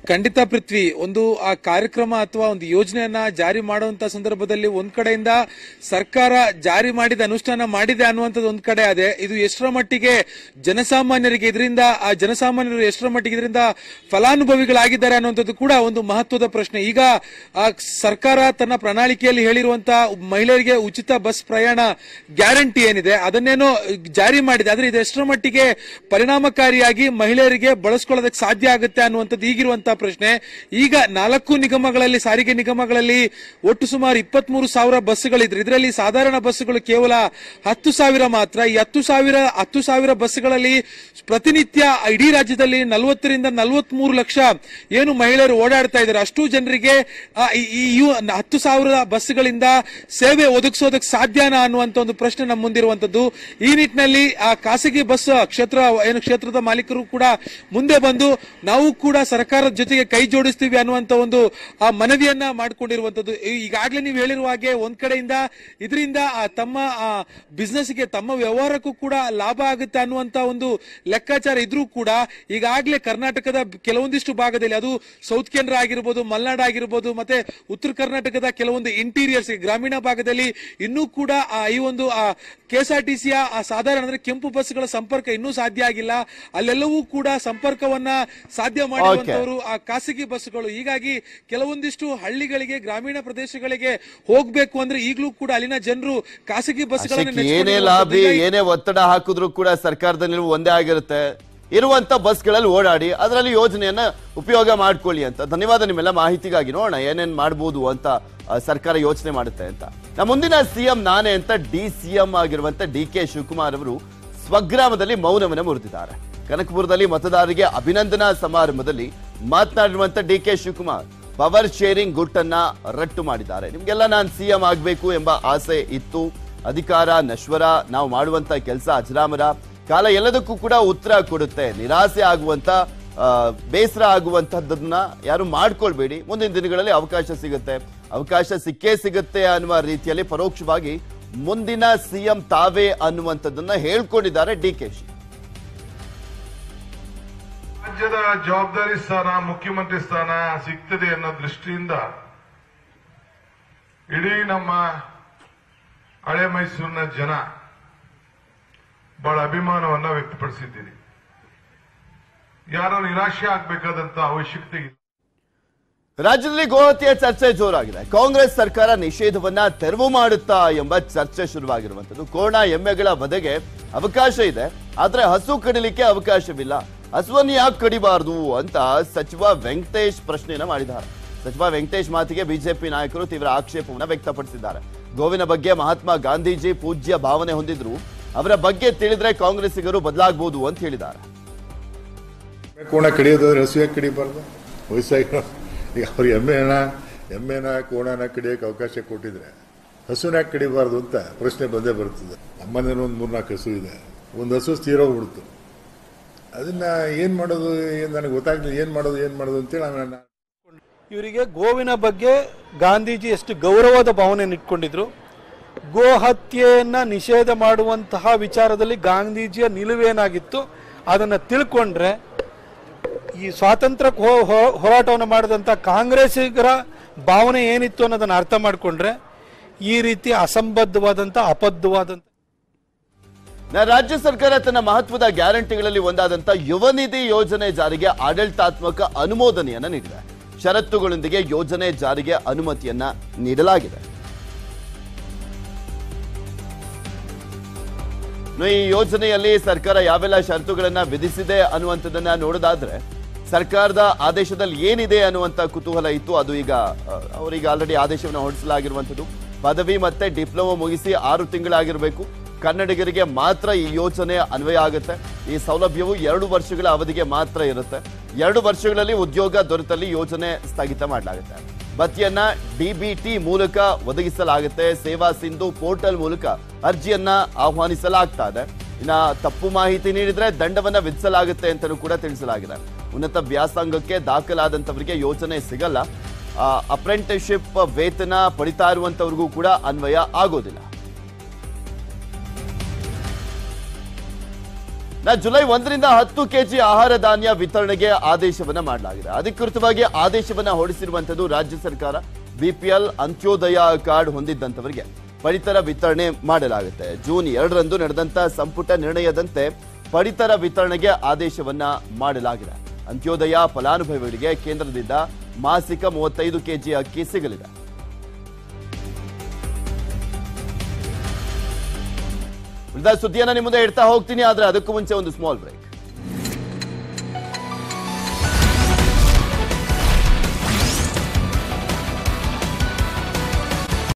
ಖಂಡಿತ ಪೃಥ್ವಿ ಒಂದು ಆ ಕಾರ್ಯಕ್ರಮ ಅಥವಾ ಒಂದು ಯೋಜನೆಯನ್ನ ಜಾರಿ ಮಾಡುವಂತ ಸಂದರ್ಭದಲ್ಲಿ ಒಂದ್ ಕಡೆಯಿಂದ ಸರ್ಕಾರ ಜಾರಿ ಮಾಡಿದ ಅನುಷ್ಠಾನ ಮಾಡಿದೆ ಅನ್ನುವಂಥದ್ದು ಒಂದ್ ಕಡೆ ಅದೇ ಇದು ಎಷ್ಟರ ಮಟ್ಟಿಗೆ ಜನಸಾಮಾನ್ಯರಿಗೆ ಇದರಿಂದ ಆ ಜನಸಾಮಾನ್ಯರು ಎಷ್ಟರ ಮಟ್ಟಿಗೆ ಇದರಿಂದ ಫಲಾನುಭವಿಗಳಾಗಿದ್ದಾರೆ ಅನ್ನುವಂಥದ್ದು ಕೂಡ ಒಂದು ಮಹತ್ವದ ಪ್ರಶ್ನೆ ಈಗ ಆ ಸರ್ಕಾರ ತನ್ನ ಪ್ರಣಾಳಿಕೆಯಲ್ಲಿ ಹೇಳಿರುವಂತಹ ಮಹಿಳೆಯರಿಗೆ ಉಚಿತ ಬಸ್ ಪ್ರಯಾಣ ಗ್ಯಾರಂಟಿ ಏನಿದೆ ಅದನ್ನೇನೋ ಜಾರಿ ಮಾಡಿದೆ ಆದ್ರೆ ಇದು ಎಷ್ಟರ ಮಟ್ಟಿಗೆ ಪರಿಣಾಮಕಾರಿಯಾಗಿ ಮಹಿಳೆಯರಿಗೆ ಬಳಸ್ಕೊಳ್ಳೋದಕ್ಕೆ ಸಾಧ್ಯ ಆಗುತ್ತೆ ಅನ್ನುವಂಥದ್ದು ಈಗಿರುವಂತಹ ಪ್ರಶ್ನೆ ಈಗ ನಾಲ್ಕು ನಿಗಮಗಳಲ್ಲಿ ಸಾರಿಗೆ ನಿಗಮಗಳಲ್ಲಿ ಒಟ್ಟು ಸುಮಾರು ಇಪ್ಪತ್ಮೂರು ಸಾವಿರ ಬಸ್ಗಳಿದ್ರೆ ಇದರಲ್ಲಿ ಸಾಧಾರಣ ಬಸ್ಗಳು ಕೇವಲ ಹತ್ತು ಸಾವಿರ ಮಾತ್ರ ಈ ಹತ್ತು ಸಾವಿರ ಹತ್ತು ಸಾವಿರ ಬಸ್ಗಳಲ್ಲಿ ಪ್ರತಿನಿತ್ಯ ಇಡೀ ರಾಜ್ಯದಲ್ಲಿ ನಲವತ್ತರಿಂದ ನಲವತ್ಮೂರು ಲಕ್ಷ ಏನು ಮಹಿಳೆಯರು ಓಡಾಡ್ತಾ ಇದ್ದಾರೆ ಅಷ್ಟು ಜನರಿಗೆ ಆ, ಈ- ಈ ಇವು- ಹತ್ತು ಸಾವಿರ ಬಸ್ಗಳಿಂದ ಸೇವೆ ಒದಗಿಸೋದಕ್ಕೆ ಸಾಧ್ಯನಾ ಅನ್ನುವಂತ ಒಂದು ಪ್ರಶ್ನೆ ನಮ್ಮ ಮುಂದಿರುವಂತದ್ದು ಈ ನಿಟ್ಟಿನಲ್ಲಿ ಆ ಖಾಸಗಿ ಬಸ್ ಕ್ಷೇತ್ರ ಏನು ಕ್ಷೇತ್ರದ ಮಾಲೀಕರು ಕೂಡ ಮುಂದೆ ಬಂದು ನಾವು ಕೂಡ ಸರ್ಕಾರದ ಜೊತೆಗೆ ಕೈ ಜೋಡಿಸ್ತೀವಿ ಅನ್ನುವಂತ ಒಂದು ಆ ಮನವಿಯನ್ನ ಮಾಡಿಕೊಂಡಿರುವಂತದ್ದು ಈಗಾಗಲೇ ನೀವು ಹೇಳಿರುವ ಹಾಗೆ ಒಂದ್ ಕಡೆಯಿಂದ ಇದರಿಂದ ಆ ತಮ್ಮ ಬಿಸ್ನೆಸ್ಗೆ ತಮ್ಮ ವ್ಯವಹಾರಕ್ಕೂ ಕೂಡ ಲಾಭ ಆಗುತ್ತೆ ಅನ್ನುವಂತ ಒಂದು ಲೆಕ್ಕಾಚಾರ ಇದ್ರೂ ಕೂಡ ಈಗಾಗಲೇ ಕರ್ನಾಟಕದ ಕೆಲವೊಂದಿಷ್ಟು ಭಾಗದಲ್ಲಿ ಅದು ಸೌತ್ ಕೇಂದ್ರ ಆಗಿರ್ಬೋದು ಮಲೆನಾಡು ಆಗಿರ್ಬೋದು ಮತ್ತೆ ಉತ್ತರ ಕರ್ನಾಟಕದ ಕೆಲವೊಂದು ಇಂಟೀರಿಯರ್ಸ್ ಗ್ರಾಮೀಣ ಭಾಗದಲ್ಲಿ ಇನ್ನೂ ಕೂಡ ಆ ಈ ಒಂದು ಕೆಎಸ್ಆರ್ಟಿಸಿಯ ಆ ಸಾಧಾರಣ ಅಂದ್ರೆ ಕೆಂಪು ಬಸ್ಗಳ ಸಂಪರ್ಕ ಇನ್ನೂ ಸಾಧ್ಯ ಆಗಿಲ್ಲ ಅಲ್ಲೆಲ್ಲವೂ ಕೂಡ ಸಂಪರ್ಕವನ್ನ ಸಾಧ್ಯ ಮಾಡಿರುವಂತವರು ಆ ಖಾಸಗಿ ಬಸ್ಗಳು ಹೀಗಾಗಿ ಕೆಲವೊಂದಿಷ್ಟು ಹಳ್ಳಿಗಳಿಗೆ ಗ್ರಾಮೀಣ ಪ್ರದೇಶಗಳಿಗೆ ಹೋಗ್ಬೇಕು ಅಂದ್ರೆ ಈಗಲೂ ಕೂಡ ಅಲ್ಲಿನ ಜನರು ಖಾಸಗಿ ಬಸ್ಗಳನ್ನು ಅಷ್ಟಕ್ಕೆ ಏನೇ ಲಾಭಿ ಏನೇ ಒತ್ತಡ ಹಾಕಿದ್ರು ಕೂಡ ಸರ್ಕಾರದ ನಿಲುವು ಒಂದೇ ಆಗಿರುತ್ತೆ ಇರುವಂತ ಬಸ್ಗಳಲ್ಲಿ ಓಡಾಡಿ ಅದರಲ್ಲಿ ಯೋಜನೆಯನ್ನ ಉಪಯೋಗ ಮಾಡ್ಕೊಳ್ಳಿ ಅಂತ ಧನ್ಯವಾದ ನಿಮ್ಮೆಲ್ಲ ಮಾಹಿತಿಗಾಗಿ ನೋಡೋಣ ಏನೇನ್ ಮಾಡ್ಬೋದು ಅಂತ ಆ, ಸರ್ಕಾರ ಯೋಚನೆ ಮಾಡುತ್ತೆ ಅಂತ ನಮ್ಮ ಮುಂದಿನ ಸಿಎಂ ನಾನೇ ಅಂತ ಡಿ ಸಿಎಂ ಆಗಿರುವಂತ ಡಿ ಕೆ ಶಿವಕುಮಾರ್ ಅವರು ಸ್ವಗ್ರಾಮದಲ್ಲಿ ಮೌನವನ್ನು ಮುರಿದಿದ್ದಾರೆ ಕನಕಪುರದಲ್ಲಿ ಮತದಾರರಿಗೆ ಅಭಿನಂದನಾ ಸಮಾರಂಭದಲ್ಲಿ ಮಾತನಾಡಿರುವಂತ D K Shivakumar power sharing ಗುಟ್ಟನ್ನ ರಟ್ಟು ಮಾಡಿದ್ದಾರೆ ನಿಮ್ಗೆಲ್ಲ ನಾನು ಸಿಎಂ ಆಗ್ಬೇಕು ಎಂಬ ಆಸೆ ಇತ್ತು ಅಧಿಕಾರ ನಶ್ವರ ನಾವು ಮಾಡುವಂತ ಕೆಲಸ ಅಜರಾಮರ ಕಾಲ ಎಲ್ಲದಕ್ಕೂ ಕೂಡ ಉತ್ತರ ಕೊಡುತ್ತೆ ನಿರಾಸೆ ಆಗುವಂತ ಆ, ಬೇಸರ ಆಗುವಂತಹದ್ದನ್ನ ಯಾರು ಮಾಡ್ಕೊಳ್ಬೇಡಿ ಮುಂದಿನ ದಿನಗಳಲ್ಲಿ ಅವಕಾಶ ಸಿಗುತ್ತೆ ಅವಕಾಶ ಸಿಕ್ಕೇ ಸಿಗುತ್ತೆ ಅನ್ನುವ ರೀತಿಯಲ್ಲಿ ಪರೋಕ್ಷವಾಗಿ ಮುಂದಿನ ಸಿಎಂ ತಾವೇ ಅನ್ನುವಂಥದ್ದನ್ನ ಹೇಳ್ಕೊಂಡಿದ್ದಾರೆ ಡಿ ಕೆ ಶಿ ರಾಜ್ಯದ ಜವಾಬ್ದಾರಿ ಸ್ಥಾನ ಮುಖ್ಯಮಂತ್ರಿ ಸ್ಥಾನ ಸಿಗ್ತದೆ ಅನ್ನೋ ದೃಷ್ಟಿಯಿಂದ ಇಡೀ ನಮ್ಮ ಹಳೆ ಮೈಸೂರಿನ ಜನ ಬಹಳ ಅಭಿಮಾನವನ್ನ ವ್ಯಕ್ತಪಡಿಸಿದ್ದೀರಿ ಯಾರೋ ನಿರಾಶೆ ಆಗ್ಬೇಕಾದಂತ ಅವಶ್ಯಕತೆ ಇಲ್ಲ ರಾಜ್ಯದಲ್ಲಿ ಗೋಹತ್ಯೆ ಚರ್ಚೆ ಜೋರಾಗಿದೆ ಕಾಂಗ್ರೆಸ್ ಸರ್ಕಾರ ನಿಷೇಧವನ್ನ ತೆರವು ಮಾಡುತ್ತಾ ಎಂಬ ಚರ್ಚೆ ಶುರುವಾಗಿರುವಂತದ್ದು ಕೋಣ ಎಮ್ಮೆಗಳ ವಧೆಗೆ ಅವಕಾಶ ಇದೆ ಆದ್ರೆ ಹಸು ಕಡಿಲಿಕ್ಕೆ ಅವಕಾಶವಿಲ್ಲ ಹಸುವನ್ನು ಯಾಕೆ ಕಡಿಬಾರದು ಅಂತ ಸಚಿವ ವೆಂಕಟೇಶ್ ಪ್ರಶ್ನೆಯನ್ನ ಮಾಡಿದ್ದಾರೆ ಸಚಿವ ವೆಂಕಟೇಶ್ ಮಾತಿಗೆ ಬಿಜೆಪಿ ನಾಯಕರು ತೀವ್ರ ಆಕ್ಷೇಪವನ್ನ ವ್ಯಕ್ತಪಡಿಸಿದ್ದಾರೆ ಗೋವಿನ ಬಗ್ಗೆ ಮಹಾತ್ಮ ಗಾಂಧೀಜಿ ಪೂಜ್ಯ ಭಾವನೆ ಹೊಂದಿದ್ರು ಅವರ ಬಗ್ಗೆ ತಿಳಿದ್ರೆ ಕಾಂಗ್ರೆಸ್ಸಿಗರು ಬದಲಾಗಬಹುದು ಅಂತ ಹೇಳಿದ್ದಾರೆ ಕೋಣ ಕಡಿಯೋದಾದ್ರೆ ಹಸು ಯಾಕೆ ಕಡಿಬಾರ್ದು ವಯಸ್ಸಾಗಿರೋ ಈಗ ಅವ್ರು ಎಮ್ಮೆನ ಎಮ್ಮೆನ ಕೋಣನ ಕಡಿಯೋಕೆ ಅವಕಾಶ ಕೊಟ್ಟಿದ್ರೆ ಹಸುನ ಯಾಕೆ ಕಡಿಬಾರ್ದು ಅಂತ ಪ್ರಶ್ನೆ ಬಂದೇ ಬರ್ತದೆ ನಮ್ಮನೇನು ಒಂದು ಮೂರ್ನಾಲ್ಕು ಹಸು ಇದೆ ಒಂದು ಹಸು ತೀರೋಗ್ಬಿಡ್ತು ಅದನ್ನ ಏನ್ ಮಾಡೋದು ಏನ್ ನನಗೆ ಗೊತ್ತಾಗ್ಲಿಲ್ಲ ಏನ್ ಮಾಡೋದು ಏನ್ ಮಾಡೋದು ಅಂತೇಳಿ ನಾನು ಇವರಿಗೆ ಗೋವಿನ ಬಗ್ಗೆ ಗಾಂಧೀಜಿ ಎಷ್ಟು ಗೌರವದ ಭಾವನೆಯನ್ನು ಇಟ್ಕೊಂಡಿದ್ರು ಗೋ ಹತ್ಯೆಯನ್ನ ನಿಷೇಧ ಮಾಡುವಂತಹ ವಿಚಾರದಲ್ಲಿ ಗಾಂಧೀಜಿಯ ನಿಲುವೇನಾಗಿತ್ತು ಅದನ್ನು ತಿಳ್ಕೊಂಡ್ರೆ ಈ ಸ್ವಾತಂತ್ರ್ಯ ಹೋ- ಹೋ- ಹೋರಾಟವನ್ನು ಮಾಡಿದಂಥ ಕಾಂಗ್ರೆಸ್ಸಿಗರ ಭಾವನೆ ಏನಿತ್ತು ಅನ್ನೋದನ್ನು ಅರ್ಥ ಮಾಡಿಕೊಂಡ್ರೆ ಈ ರೀತಿ ಅಸಂಬದ್ಧವಾದಂಥ ಅಬದ್ಧವಾದಂಥ ನ- ರಾಜ್ಯ ಸರ್ಕಾರ ತನ್ನ ಮಹತ್ವದ ಗ್ಯಾರಂಟಿಗಳಲ್ಲಿ ಒಂದಾದಂತ ಯುವ ನಿಧಿ ಯೋಜನೆ ಜಾರಿಗೆ ಆಡಳಿತಾತ್ಮಕ ಅನುಮೋದನೆಯನ್ನ ನೀಡಿದೆ ಷರತ್ತುಗಳೊಂದಿಗೆ ಯೋಜನೆ ಜಾರಿಗೆ ಅನುಮತಿಯನ್ನ ನೀಡಲಾಗಿದೆ ಇನ್ನು ಈ ಯೋಜನೆಯಲ್ಲಿ ಸರ್ಕಾರ ಯಾವೆಲ್ಲ ಷರತ್ತುಗಳನ್ನ ವಿಧಿಸಿದೆ ಅನ್ನುವಂಥದ್ದನ್ನ ನೋಡೋದಾದ್ರೆ ಸರ್ಕಾರದ ಆದೇಶದಲ್ಲಿ ಏನಿದೆ ಅನ್ನುವಂತ ಕುತೂಹಲ ಇತ್ತು ಅದು ಈಗ ಅ, ಅವರಿಗೆ ಆಲ್ರೆಡಿ ಆದೇಶವನ್ನು ಹೊರಡಿಸಲಾಗಿರುವಂಥದ್ದು ಪದವಿ ಮತ್ತೆ ಡಿಪ್ಲೊಮಾ ಮುಗಿಸಿ ಆರು ತಿಂಗಳಾಗಿರಬೇಕು ಕನ್ನಡಿಗರಿಗೆ ಮಾತ್ರ ಈ ಯೋಜನೆ ಅನ್ವಯ ಆಗುತ್ತೆ ಈ ಸೌಲಭ್ಯವು ಎರಡು ವರ್ಷಗಳ ಅವಧಿಗೆ ಮಾತ್ರ ಇರುತ್ತೆ ಎರಡು ವರ್ಷಗಳಲ್ಲಿ ಉದ್ಯೋಗ ದೊರೆತಲ್ಲಿ ಯೋಜನೆ ಸ್ಥಗಿತ ಮಾಡಲಾಗುತ್ತೆ ಭತ್ಯನ್ನ ಡಿಬಿಟಿ ಮೂಲಕ ಒದಗಿಸಲಾಗುತ್ತೆ ಸೇವಾ ಸಿಂಧು ಪೋರ್ಟಲ್ ಮೂಲಕ ಅರ್ಜಿಯನ್ನ ಆಹ್ವಾನಿಸಲಾಗ್ತಾ ಇದೆ ಇನ್ನ ತಪ್ಪು ಮಾಹಿತಿ ನೀಡಿದ್ರೆ ದಂಡವನ್ನ ವಿಧಿಸಲಾಗುತ್ತೆ ಅಂತಲೂ ಕೂಡ ತಿಳಿಸಲಾಗಿದೆ ಉನ್ನತ ವ್ಯಾಸಂಗಕ್ಕೆ ದಾಖಲಾದಂತವರಿಗೆ ಯೋಜನೆ ಸಿಗಲ್ಲ ಅಪ್ರೆಂಟಿಸ್ಶಿಪ್ ವೇತನ ಪಡಿತಾ ಇರುವಂತವ್ರಿಗೂ ಕೂಡ ಅನ್ವಯ ಆಗೋದಿಲ್ಲ ನಾ ಜುಲೈ ಒಂದರಿಂದ ಹತ್ತು ಕೆಜಿ ಆಹಾರ ಧಾನ್ಯ ವಿತರಣೆಗೆ ಆದೇಶವನ್ನ ಮಾಡಲಾಗಿದೆ ಅಧಿಕೃತವಾಗಿ ಆದೇಶವನ್ನ ಹೊರಡಿಸಿರುವಂತದ್ದು ರಾಜ್ಯ ಸರ್ಕಾರ ಬಿಪಿಎಲ್ ಅಂತ್ಯೋದಯ ಕಾರ್ಡ್ ಹೊಂದಿದ್ದಂತವರಿಗೆ ಪಡಿತರ ವಿತರಣೆ ಮಾಡಲಾಗುತ್ತೆ ಜೂನ್ ಎರಡರಂದು ನಡೆದಂತ ಸಂಪುಟ ನಿರ್ಣಯದಂತೆ ಪಡಿತರ ವಿತರಣೆಗೆ ಆದೇಶವನ್ನ ಮಾಡಲಾಗಿದೆ ಅಂತ್ಯೋದಯ ಫಲಾನುಭವಿಗಳಿಗೆ ಕೇಂದ್ರದಿಂದ ಮಾಸಿಕ ಮೂವತ್ತೈದು ಕೆಜಿ ಅಕ್ಕಿ ಸಿಗಲಿದೆ ಉಳಿದ ಸುದ್ದಿಯನ್ನ ನಿಮ್ಮ ಮುಂದೆ ಇಡ್ತಾ ಹೋಗ್ತೀನಿ ಆದ್ರೆ ಅದಕ್ಕೂ ಮುಂಚೆ ಒಂದು ಸ್ಮಾಲ್ ಬ್ರೇಕ್